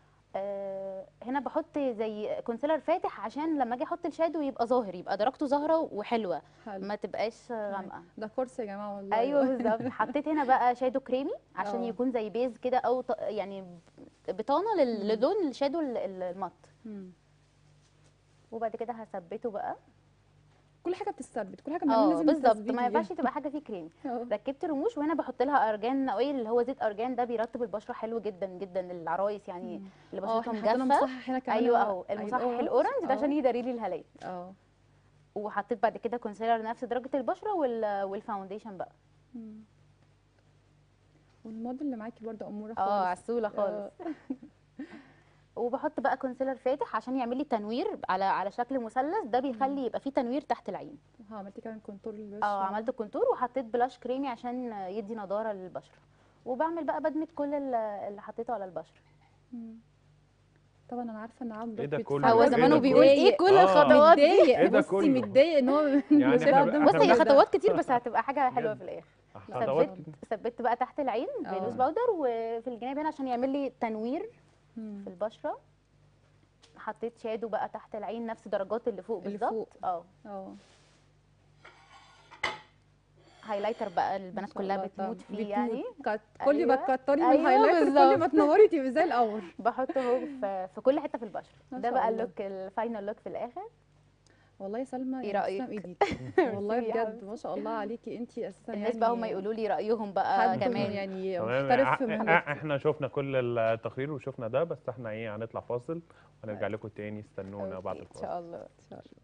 آه، هنا بحط زي كونسيلر فاتح عشان لما اجي احط الشادو يبقى ظاهر يبقى درجته ظاهره وحلوه حلو ما تبقاش غامقه ده كورس يا جماعه والله ايوه بالظبط حطيت هنا بقى شادو كريمي عشان اه. يكون زي بيز كده او ط- يعني بطانه لل- مم. للون الشادو ال- ال- المط مم. وبعد كده هثبته بقى كل حاجه بتثبت كل حاجه بنعملها اه لازم بالظبط تثبيت ما ليها. ينفعش تبقى حاجه فيه كريمي اه. ركبت رموش وهنا بحط لها ارجان اويل اللي هو زيت ارجان ده بيرطب البشره حلو جدا جدا للعرايس يعني مم. اللي اه بشرتهم احنا حطينا جافه مصحح هنا كمان ايوه هو- اهو المصحح أيوة، الاورنج ده اه. عشان يداري لي الهالات اه وحطيت بعد كده كونسيلر نفس درجه البشره وال... والفاونديشن بقى مم. والموديل اللي معاكي برضه اموره اه خالص عسوله خالص وبحط بقى كونسيلر فاتح عشان يعمل لي تنوير على على شكل مثلث ده بيخلي يبقى فيه تنوير تحت العين اه عملتي كمان كونتور للوش اه عملت كونتور وحطيت بلاش كريمي عشان يدي نضاره للبشره وبعمل بقى بدمج كل ال- اللي حطيته على البشره مم. طبعا انا عارفه ان عبد إيه ده بيتفرج. كله؟ هو إيه ده زمانه كله؟ بيقول ايه كل آه. الخطوات دي متضايق إيه ده بصي كله؟ متضايق ان هو يعني مش إحنا بيقدم بقى- بص هي إحنا خطوات كتير بس هتبقى حاجه حلوه في الاخر خطوات ثبت ثبت بقى تحت العين اه. بلوز باودر وفي الجناب هنا عشان يعمل لي تنوير مم. في البشره حطيت شادو بقى تحت العين نفس درجات اللي فوق اللي بالظبط فوق. اه اه هايلايتر بقى البنات ما شاء كلها الله، بتموت طب فيه يعني كت... كل ما أيوة. تكتري من أيوة الهايلايتر كل ما بالظبط. تنوري تبقي زي القمر بحطه اهو في في كل حته في البشره ما ده شاء بقى الله. اللوك الفاينل لوك في الاخر والله يا سلمى إيه يعني تسلم رأيك؟ ايديك والله ميرسي يا بجد حبيبتي. ما شاء الله عليكي انت اساسا الناس يعني بقى هم يقولوا لي رايهم بقى حد كمان يعني تمام محترف في إح- مهنته احنا شفنا كل التقرير وشفنا ده بس احنا ايه هنطلع فاصل ونرجع لكم تاني استنونا بعد أوكي، ان الفاصل شاء الله ان شاء الله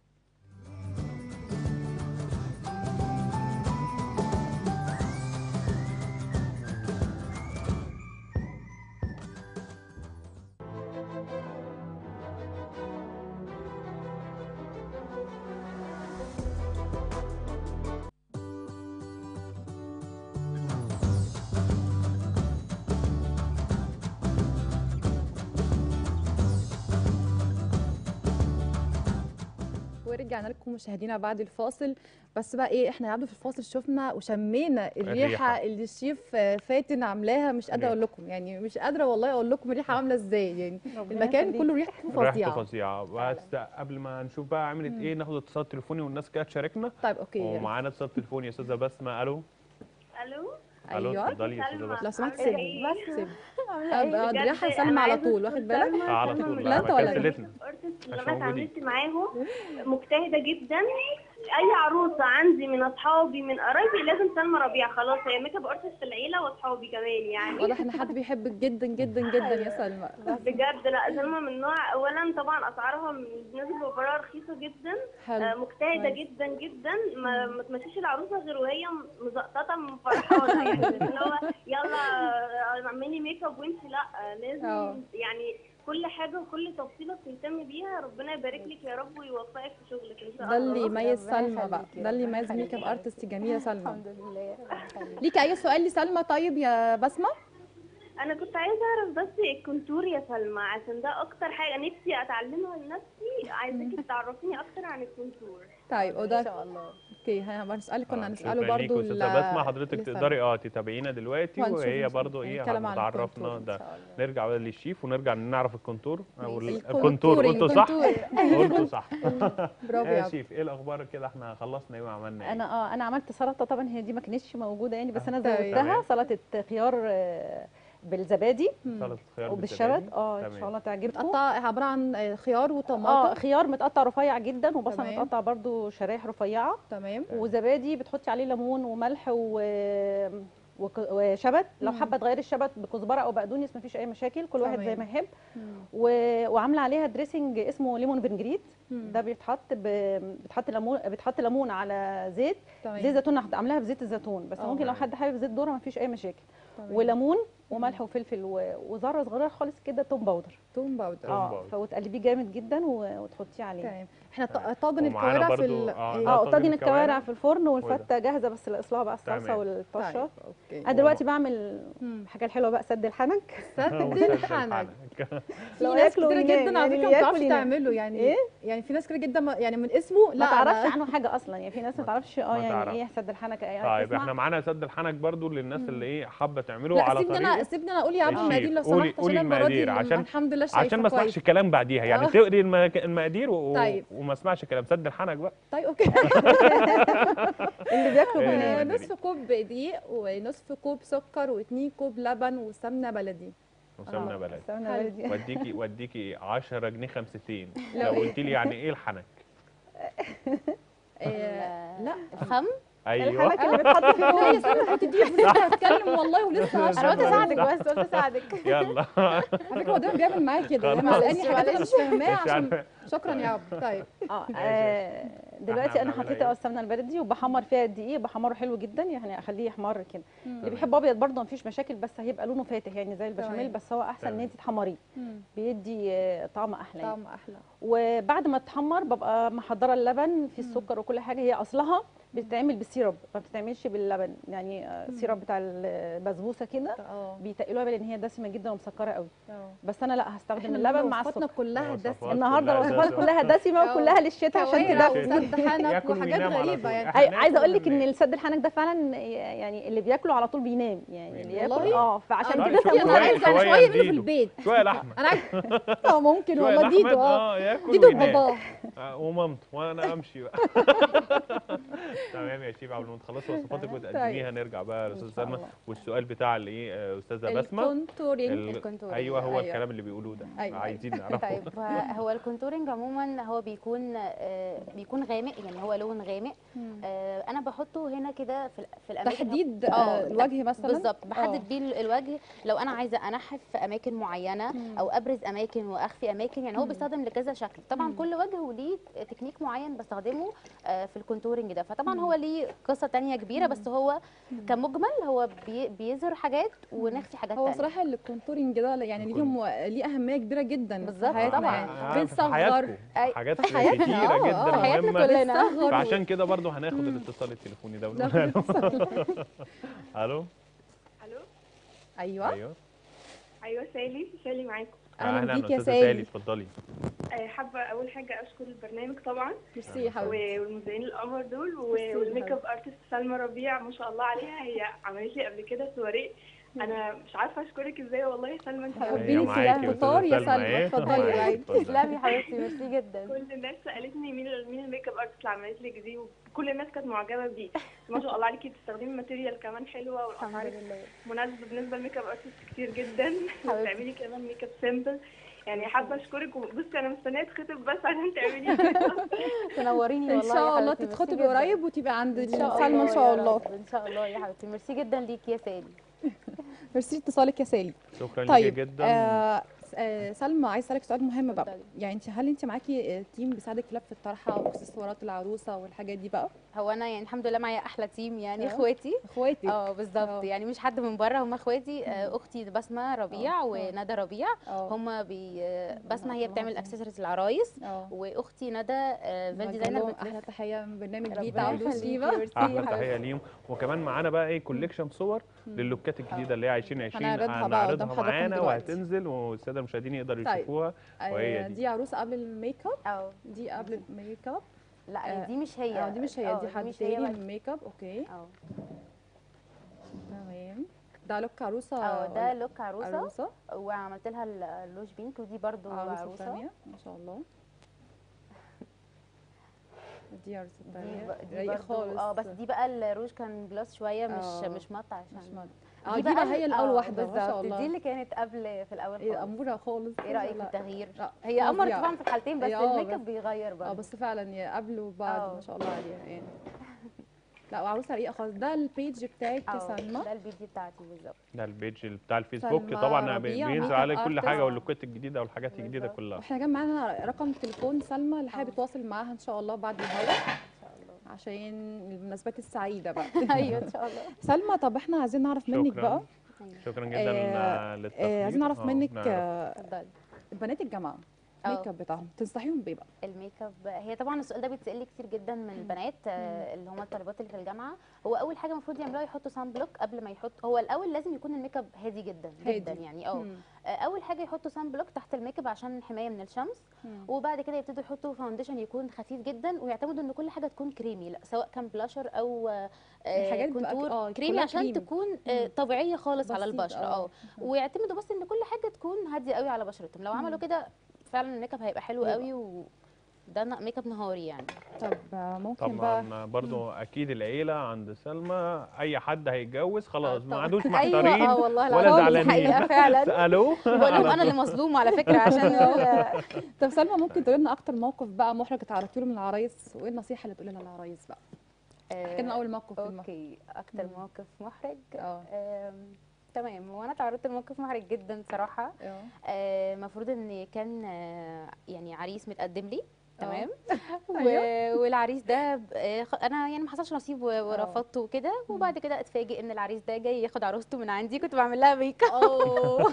ورجعنا لكم مشاهدينا بعد الفاصل بس بقى ايه احنا يا عبدو في الفاصل شفنا وشمينا الريحه الريحة. اللي الشيف فاتن عاملاها مش قادره اقول لكم يعني مش قادره والله اقول لكم الريحه عامله ازاي يعني المكان كله ريحته ريحته فظيعه فظيعه بس قبل ما نشوف بقى عملت ايه ناخد اتصال تليفوني والناس كده تشاركنا طيب اوكي ومعانا اتصال تليفوني يا استاذه بسمه الو الو الو ايوه اتفضلي يا استاذه سلمى. بسمه لو سمحت عاملة سيبني إيه؟ سيبني عاملة إيه؟ ريحه بجد سلمى أنا على عايزة طول أشكر واخد بالك سلمى. آه، على سلمى طول من لا، أنت ما ولا كسلتنا الارتست اللي مش انا موجودين. اتعاملت معاهم مجتهده جدا اي عروسه عندي من اصحابي من قرايبي لازم سلمى ربيع خلاص هي ميك اب ارتست العيله واصحابي كمان يعني واضح ان حد بيحبك جدا جدا جدا يا سلمى بجد لا سلمى من نوع اولا طبعا اسعارها بالنسبه لبراها رخيصه جدا آه، حلو مجتهده كويس. جدا جدا ما, ما تمشيش العروسه غير وهي مزقططه من فرحانه يعني اللي هو يلا آه، اعملي ميك اب طب وانت لا لازم اه. يعني كل حاجه وكل تفصيله بتهتمي بيها ربنا يبارك لك يا رب ويوفقك في شغلك ان شاء ده الله اللي يميز ربنا سلمى بقى يخليكي، ده اللي ربنا يميز ميك اب يخليكي. ارتست جميله سلمى الحمد لله ربنا يخليك. ليكي اي سؤال لسلمى طيب يا بسمه انا كنت عايزه اعرف بس الكونتور يا سلمى عشان ده اكتر حاجه نفسي اتعلمها لنفسي عايزاكي تعرفيني اكتر عن الكونتور طيب ان وده شاء الله اوكي هنسالك كنا آه، هنساله شكراً ليك برضو أستاذة بسمة حضرتك لسلمى. تقدري اه تتابعينا دلوقتي وهنشوف وهي نشوف برضو ايه نتكلم عن هتعرفنا الكونتور ان ده شاء الله نرجع بقى للشيف ونرجع نعرف الكونتور او ال- الكونتور، الكونتور قلته صح الكونتور. قلته صح برافو يا يا شيف ايه الاخبار كده احنا خلصنا ايه وعملنا ايه انا اه انا عملت سلطه طبعا هي دي ما كانتش موجوده يعني بس انا تمام. زودتها سلطه خيار آه، بالزبادي سلطه خيار وبالشبت بالزبادي. اه ان تمام. شاء الله تعجبكم بتقطع عباره عن خيار اه وطماطم خيار متقطع رفيع جدا وبصل تمام. متقطع برضو شرايح رفيعه تمام وزبادي بتحطي عليه ليمون وملح و... وك- وشبت لو مم. حابه تغيري الشبت بكزبره او بقدونس مفيش اي مشاكل كل واحد زي تمام. ما يحب مم. و... وعامله عليها دريسنج اسمه ليمون فينجريت مم. ده بيتحط ب... بتحط ليمون بتحط ليمون على زيت تمام زيت زيتون هت- عاملاها بزيت الزيتون بس اه. ممكن لو تمام. حد حابب زيت ذره مفيش اي مشاكل تمام. وليمون وملح وفلفل و... وذره صغيره خالص كده توم باودر توم باودر اه باودر. فوتقلبيه جامد جدا و... وتحطيه عليه تمام احنا تمام. ط- طاجن ومعانا الكوارع في برضو- ال... اه، إيه؟ لا، اه طاجن طاجن الكوارع. الكوارع في الفرن والفته جاهزه بس لاصلها بقى الصلصه تمام. والطشه طيب اوكي انا دلوقتي بعمل مم. الحاجه الحلوه بقى سد الحنك سد الحنك في لو ناس ياكلوا كتير وينام، جدا على يعني فكره اللي ما بتعرفش ياكل ينام. تعمله يعني إيه؟ يعني في ناس كتير جدا ما- يعني من اسمه لا ما تعرفش أنا- عنه حاجه اصلا يعني في ناس ما تعرفش اه ما يعني تعرف. ايه سد الحنك يعني طيب تسمع- احنا معانا سد الحنك برضو للناس اللي ايه حابه تعمله لا على سيبني انا طريقه سيبني انا اقول يا عم الشيف. المقادير لو قولي- سمحت قولي عشان المره دي المقادير عشان- الحمد لله شايفه عشان ما اسمعش كويس. كلام بعديها يعني اه. تقري المك- المقادير و... طيب. وما اسمعش كلام سد الحنك بقى طيب اوكي اللي بياكلوا إيه. آه، بينام نصف كوب دقيق ونصف كوب سكر واتنين كوب لبن وسمنه بلدي وسمنه آه. بلدي سمنة حلو. بلدي. وديكي وديكي 10 جنيه خمستين لو لو إيه؟ قلت لي يعني ايه الحنك آه، لا الخم ايوه الحنك اللي بيتحط فيه لا يا سلمى هتديني لسه هتكلم والله ولسه انا قلت هشرح اساعدك بس قلت اساعدك يلا على فكره هو دايما بيعمل معايا كده خلاص. لما يسالني حاجات انا مش فاهماها مش عشان عارف. شكرا يا عبد طيب اه ماشي. آه، دلوقتي انا بنعملها حطيت إيه؟ اه السمنه البلدي وبحمر فيها الدقيق بحمره حلو جدا يعني اخليه يحمر كده اللي تمام. بيحب ابيض برضه مفيش مشاكل بس هيبقى لونه فاتح يعني زي البشاميل تمام. بس هو احسن ان تمام. انت تحمريه مم. بيدي آه، طعم احلى يعني. طعم احلى وبعد ما تحمر ببقى محضره اللبن في السكر وكل حاجه هي اصلها بتتعمل بالسيرب ما بتتعملش باللبن يعني آه، السيرب بتاع البسبوسه كده اه بيتقلوها بقى لان هي دسمه جدا ومسكره قوي اه بس انا لا هستخدم احنا اللبن مع وصفاتنا السكر كلها وصفات دسمه النهارده كلها الوصفات دسمة. كلها دسمه اه. وكلها للشتاء عشان كوارع تدفي وسد حنك ياكل وحاجات وينام على غريبه طول. يعني إحنا عاي- ناكل عايزه اقول لك ان وننام. السد الحنك ده فعلا يعني اللي بياكله على طول بينام يعني اللي والله؟ ياكل اه فعشان طيب كده شوف انا سموه شوية- عايزه شوية شويه منه في زيدوا. البيت شويه لحمه انا عايزه اه ممكن شويه والله لحمة، ديدو اه اه ياكل ديدو وينام. باباه آه، ومامته وانا امشي بقى تمام يا شيف قبل ما تخلصي وصفاتك وتقدميها نرجع بقى لاستاذ إن شاء سلمى الله. والسؤال بتاع الايه آه، استاذه بسمه الكونتورينج ال- الكونتورينج. ايوه هو أيوة. الكلام اللي بيقولوه ده أيوة. عايزين نعرفه طيب هو الكونتورنج عموما هو بيكون آه، بيكون غامق يعني هو لون غامق آه، انا بحطه هنا كده في ال- في الاماكن تحديد آه، آه، الوجه مثلا بالظبط آه. بحدد بيه ال- الوجه لو انا عايزه انحف في اماكن معينه او ابرز اماكن واخفي اماكن يعني هو بيستخدم لكذا شكل طبعا كل وجه وليه تكنيك معين بستخدمه آه، في الكونتورنج ده فطبعا هو ليه قصه تانية كبيره بس هو كمجمل هو بي- بيظهر حاجات ونخفي حاجات هو تانية صراحه الكونتورينج ده يعني ليهم ليه اهميه كبيره جدا في بالظبط، حياتنا طبعا. يعني آه، في بنصغر حياتكم أي- حاجات في حياتنا، كتيره آه، جدا آه. في حياتنا مهمه كلنا بنصغر فعشان كده برضو هناخد الاتصال التليفوني ده ونقول ناخد له. الاتصال. الو الو ايوه ايوه ايوه سالي سالي معاكم أهلاً بيك يا استاذه سالي. سالي اتفضلي آه، حابه اول حاجه اشكر البرنامج طبعا ميرسي يا حبيبتي و- والمذيعين القمر دول و- ميرسي يا والميك اب حبيبتي. ارتست سلمى ربيع ما شاء الله عليها هي عملت لي قبل كده سواريه انا مش عارفه اشكرك ازاي والله يا سلمى انت هي ربنا معاكي يسلمك يا فطار يا أستاذة سلمى إيه؟ اتفضلي معاكي، معاكي اتفضلي. تسلمي يا حبيبتي ميرسي جدا كل الناس سالتني مين ال- مين الميك اب ارتست اللي عملت لك دي وكل الناس كانت معجبه بيه ما شاء الله عليكي بتستخدمي ماتيريال كمان حلوه الحمد والاسعار لله مناسبه بالنسبه للميك اب ارتست كتير جدا حبيبتي. وبتعملي كمان ميك اب سيمبل يعني حابه اشكرك وبصي انا مستنيه اتخطب بس عشان تعملي تنوريني ان والله شاء يا الله حبيبتي، ميرسي تتخطبي جداً. قريب وتبقى عند ان شاء سلمى ان الله شاء يا الله رب، ان شاء الله يا حبيبتي ميرسي جدا ليكي يا سالي ميرسي اتصالك يا سالي شكرا ليكي طيب جدا آه آه سلمى عايز اسالك سؤال مهم بقى اتفضلي. يعني انت هل انت معاكي آه، تيم بيساعدك في لف الطرحه واكسسوارات العروسه والحاجات دي بقى هو انا يعني الحمد لله معايا احلى تيم يعني اه. اخواتي اخواتي اه بالظبط اه. يعني مش حد من بره هم اخواتي آه، اختي بسمه ربيع اه. وندى ربيع اه هم بي آه، بسمه هي الله بتعمل يرحمها. اكسسوارز العرايس اه واختي ندى آه، فيل بوجه ديزاينر لهم بتلف احلى تحيه من برنامج ربنا دي تعودوا يخليكي، شيبه ميرسي احلى يا حبيبتي. تحيه ليهم وكمان معانا بقى ايه كوليكشن صور للوكات الجديده اللي هي 2020 هنعرضها بقى قدام حضراتكم معانا دلوقتي. وهتنزل والساده المشاهدين يقدروا طيب. يشوفوها وهي آه دي. دي عروسه قبل الميك اب اه دي قبل الميك اب لا آه، دي مش هي اه دي مش هي اه، دي حد مش هي تاني ولا- الميك اب اوكي اه تمام ده لوك عروسه اه ده ولا- لوك عروسه عروسه وعملت لها اللوج بينك ودي برضو عروسه عروسه ثانيه ما شاء الله دي عروسه دي, ثانيه ب- دي رايقه برضو خالص اه بس دي بقى الروج كان جلاس شويه مش اه. مش مط عشان مش مد. اه دي بقى ال- هي الاول اه، واحده ما شاء بالظبط. الله دي اللي كانت قبل في الاول ايه خالص اموره خالص ايه رايك في لا. التغيير لا، هي قمر فظيعة. طبعا في الحالتين بس هي اه الميك بس- اب بيغير اه برضه بس فعلا يا قبل وبعد اه. ما شاء الله عليها يعني لا وعروسه رقيقه خالص ده البيج بتاعك يا اه سلمى ده الفيديو بتاعتي بالظبط ده البيج اللي بتاع الفيسبوك سلمى طبعا بي- ربيع، بينزل ميك اب عليه كل ارتست. حاجه واللوكات الجديده والحاجات الجديده بالظبط. كلها واحنا كمان معانا رقم تليفون سلمى اللي حابب اه. يتواصل معاها ان شاء الله بعد الهوا ان شاء الله عشان المناسبات السعيده بقى ايوه ان شاء الله سلمى طب احنا عايزين نعرف منك شكراً. بقى أيوة. شكرا جدا آه، للتقدير آه عايزين نعرف اه، منك نعرف. آه اتفضلي بنات الجامعه اه. الميك اب بتاعهم تنصحيهم بايه بقى الميك اب هي طبعا السؤال ده بيتسال لي كتير جدا من البنات آه، اللي هم الطالبات اللي في الجامعه هو اول حاجه المفروض يعملوها يحطوا سان بلوك قبل ما يحط هو الاول لازم يكون الميك اب هادي جدا هادي. جدا يعني اه مم. آه، اول حاجه يحطوا سان بلوك تحت الميك اب عشان حمايه من الشمس مم. وبعد كده يبتدوا يحطوا فاونديشن يكون خفيف جدا ويعتمدوا ان كل حاجه تكون كريمي لا سواء كان بلاشر او آه، الحاجات بتبقى- كونتور اه، كريمي كلها عشان كريم. تكون آه، مم. طبيعيه خالص على بسيط، البشره اه. اه ويعتمدوا بس ان كل حاجه تكون هاديه قوي على بشرتهم لو عملوا كده فعلا الميك اب هيبقى حلو يبقى. قوي وده ن- ميك اب نهاري يعني طب آه، ممكن بقى طبعا برضو اكيد العيله عند سلمى اي حد هيتجوز خلاص ما طبعا. عادوش ايوه محتارين اه والله ولا العظيم زعلانين الحقيقه فعلا سالوه بقول لهم انا اللي مظلومه على فكره عشان ال- طب سلمى ممكن تقولي لنا اكتر موقف بقى محرج اتعرضتي له من العرايس وايه النصيحه اللي تقولي لها للعرايس بقى احكي لنا اول موقف في المحرج اوكي اكتر مم. موقف محرج اه آم، تمام وانا تعرضت لموقف محرج جدا صراحه اه المفروض ان كان آه، يعني عريس متقدم لي تمام أيوة. و... والعريس ده ب- آه، خ- انا يعني ما حصلش نصيب و- ورفضته وكده وبعد كده اتفاجئ ان العريس ده جاي ياخد عروسته من عندي كنت بعمل لها ميك اب اوه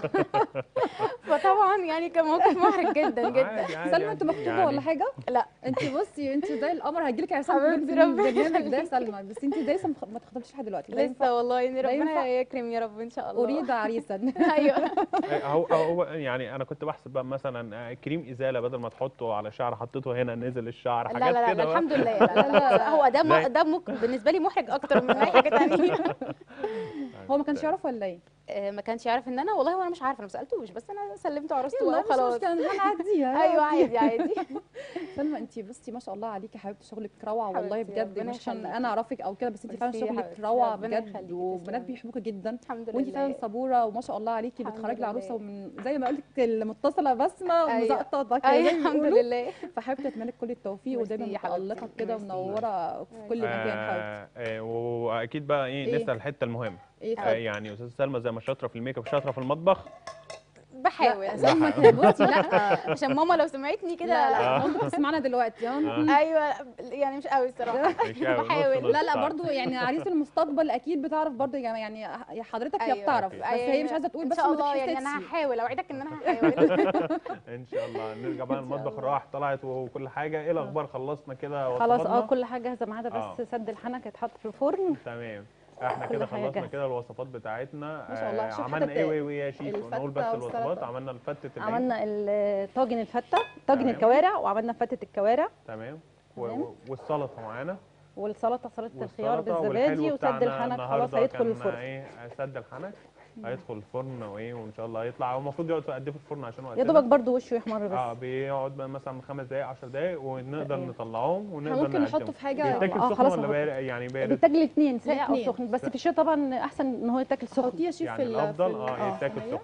فطبعا يعني كان موقف محرج جدا جدا عادي عادي سلمى انت عادي. مخطوبه يعني ولا حاجه لا انت بصي انت زي القمر هيجيلك عرسان حبيبتي في ربنا البرنامج ده يخليكي. سلمى بس انت لسه مخ- ما اتخطبتيش لحد دلوقتي لا ينفع. لسه والله يعني لا ينفع. ربنا يكرم يا رب ان شاء الله اريد عريسا ايوه هو هو يعني انا كنت بحسب بقى مثلا آه، كريم ازاله بدل ما تحطه على شعر حطيته هنا نزل الشعر لا حاجات لا لا, كده لا بقى. الحمد لله لا لا, لا, لا هو ده لا. م- ده ممكن بالنسبه لي محرج اكتر من اي حاجه ثانيه هو ما كانش يعرف ولا ايه آه، ما كانش يعرف ان انا والله وانا مش عارفه انا ما سالتوش بس انا سلمته عروسته يلا بقى مش وخلاص مشكله هنعديها ايوه عادي عادي سلمى انت بصي ما شاء الله عليكي حبيبتي شغلك روعه والله حبيبتي، بجد ربنا مش عشان يخليكي. انا اعرفك او كده بس انت فعلا ميرسي يا شغلك حبيبتي، روعه ربنا بجد يخليكي، وبنات تسلمي. بيحبوكي جدا الحمد وانت فعلا لله صبوره وما شاء الله عليكي الحمد بتخرجي العروسه لله. ومن زي ما قلت المتصله بسمه أيوة. ومزقطه كده ايوه زي ما الحمد بيقولوا لله فحبيبتي اتمنى لك كل التوفيق ميرسي ودايما يا حبيبتي، متالقه كده ميرسي. ومنوره في كل مكان حبيبتي آه، آه، واكيد بقى ايه إيه؟ نسال الحته المهمه ايه آه، اتفضل. يعني استاذ سلمى زي ما شاطره في الميك اب شاطره في المطبخ بحاول لا سلمى انت بصي لا عشان ماما لو سمعتني كده لا لا آه. ممكن تسمعنا دلوقتي ها آه. ايوه يعني مش قوي الصراحه مش قوي، نص بحاول. نص لا لا طيب. برضو يعني عريس المستقبل اكيد بتعرف برضو يعني يعني يا حضرتك يا أيوة. بتعرف بس أيوة. هي مش عايزه تقول ان بس شاء ما الله يعني انا تتحسدش. هحاول اوعدك ان انا هحاول ان شاء الله نرجع بقى المطبخ راح طلعت وكل حاجه ايه الاخبار خلصنا كده خلاص اه وصفاتنا؟ كل حاجه جاهزه ما عدا آه. بس سد الحنك هيتحط في الفرن تمام احنا كل كده حاجة خلصنا جاهزة. كده الوصفات بتاعتنا ما شاء الله. آه، شوف عملنا حتى ايه وايه وايه يا شيف الفتة نقول بس الوصفات والسلطة. عملنا الفتة العين عملنا ال- طاجن الفته طاجن تمام. الكوارع وعملنا فتة الكوارع تمام و- تمام. و- والسلطه معانا والسلطه سلطه الخيار والسلطه بالزبادي والحلو وسد بتاعنا الحنك خلاص النهاردة هيدخل كان الفرن ايه سد الحنك هيدخل الفرن وايه وان شاء الله هيطلع هو المفروض يقعد قد ايه في الفرن عشان يا وقتنا دوبك برضو وشه يحمر اه بس بيقعد بقى مثلا خمس دقائق 10 دقائق ونقدر إيه. نطلعهم ونقدر ممكن نحطه نقدمه. في حاجة- بيتاكل آه، سخن خلاص ولا نحطه. بارد يعني بارد بيتاكل الاثنين ساقع او الاتنين. سخن بس في الشتاء طبعا احسن ان هو يتاكل سخن حطيه يا شيف يعني في ال- الافضل في ال- اه يتاكل الصينية. سخن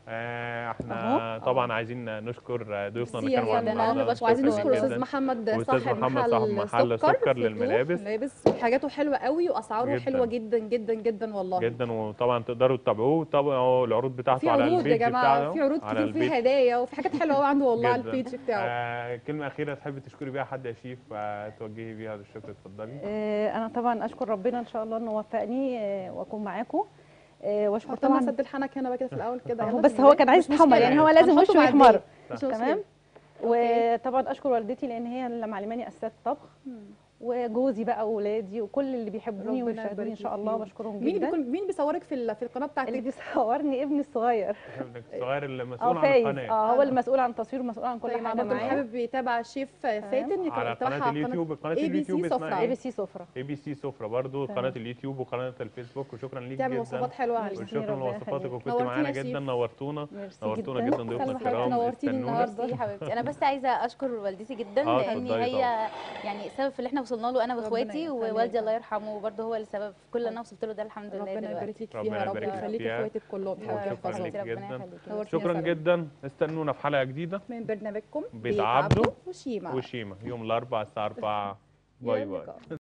آه، احنا طبعا عايزين نشكر ضيوفنا اللي ميرسي كانوا يا معانا فندم. أنا النهارده بشكركم. وعايزين نشكر شكراً استاذ جداً. محمد وأستاذ صاحب محمد محل, صاحب محل سكر سكر في للملابس. ملابس حاجاته حلوه قوي واسعاره جداً. حلوه جدا جدا جدا والله جدا وطبعا تقدروا تتابعوه وتابعوا العروض بتاعته في على عروض البيج يا جماعه بتاعه في عروض على كتير البيج. في هدايا وفي حاجات حلوه قوي عنده والله على جداً. البيج بتاعه آه كلمه اخيره تحبي تشكري بيها حد يا شيف آه توجهي بيها للشكر اتفضلي آه، انا طبعا اشكر ربنا ان شاء الله انه وفقني آه، واكون معاكم آه، واشكر حط لنا طبعا سد الحنك هنا بقى كده في الاول كده هو يلا بس بسم هو الله. كان عايز مش يتحمر مشكلة. يعني هو لازم هنحطه وشه بعدين. يحمر مش تمام مشكلة. وطبعا اشكر والدتي لان هي اللي معلماني اساسيات الطبخ مم. وجوزي بقى واولادي وكل اللي بيحبوني ربنا ويشاهدوني ان يبارك شاء لك الله فيهم. بشكرهم مين جدا بيكون مين بيصورك في ال- في القناه اللي بتاعتك بيصورني ابني الصغير ابنك الصغير اللي اه مسؤول عن فايز القناه اه هو المسؤول عن التصوير ومسؤول عن كل طيب حاجه عمرو معايا حابب يتابع الشيف فاتن يكون على يتابعها قناه على اليوتيوب قناه ABC اليوتيوب سفرة. اسمها اي بي ايه؟ سي سفره اي بي سي سفره برضو تمام. قناه اليوتيوب وقناه الفيسبوك وشكرا ليك تعمل جدا وصفات حلوه على ميرسي. وشكرا ربنا لوصفاتك يخليك. وكنت نورتينا معانا يا جدا شيف. نورتونا ميرسي نورتونا جدا جدا ضيوفنا سلمى حضرتك الكرام نورتيني استنونا النهارده ميرسي يا حبيبتي انا بس عايزه اشكر والدتي جدا آه، لان اتفضلي هي طبعاً. يعني السبب في اللي احنا وصلنا له انا ربنا واخواتي يخليها. ووالدي الله يرحمه برضه هو السبب في كل اللي انا وصلت له ده الحمد لله ربنا دلوقتي يبارك لك ربنا فيها يا رب يبارك لك ويخليك فيها. اخواتك كلهم وشكراً يحفظهم لك حبيبتي ربنا جداً. يخليكي نورتينا يا شكرا سلمى. جدا استنونا في حلقه جديده من برنامجكم بيت عبده وشيما وشيما يوم الاربعاء الساعه 4 باي إلى باي اللقاء.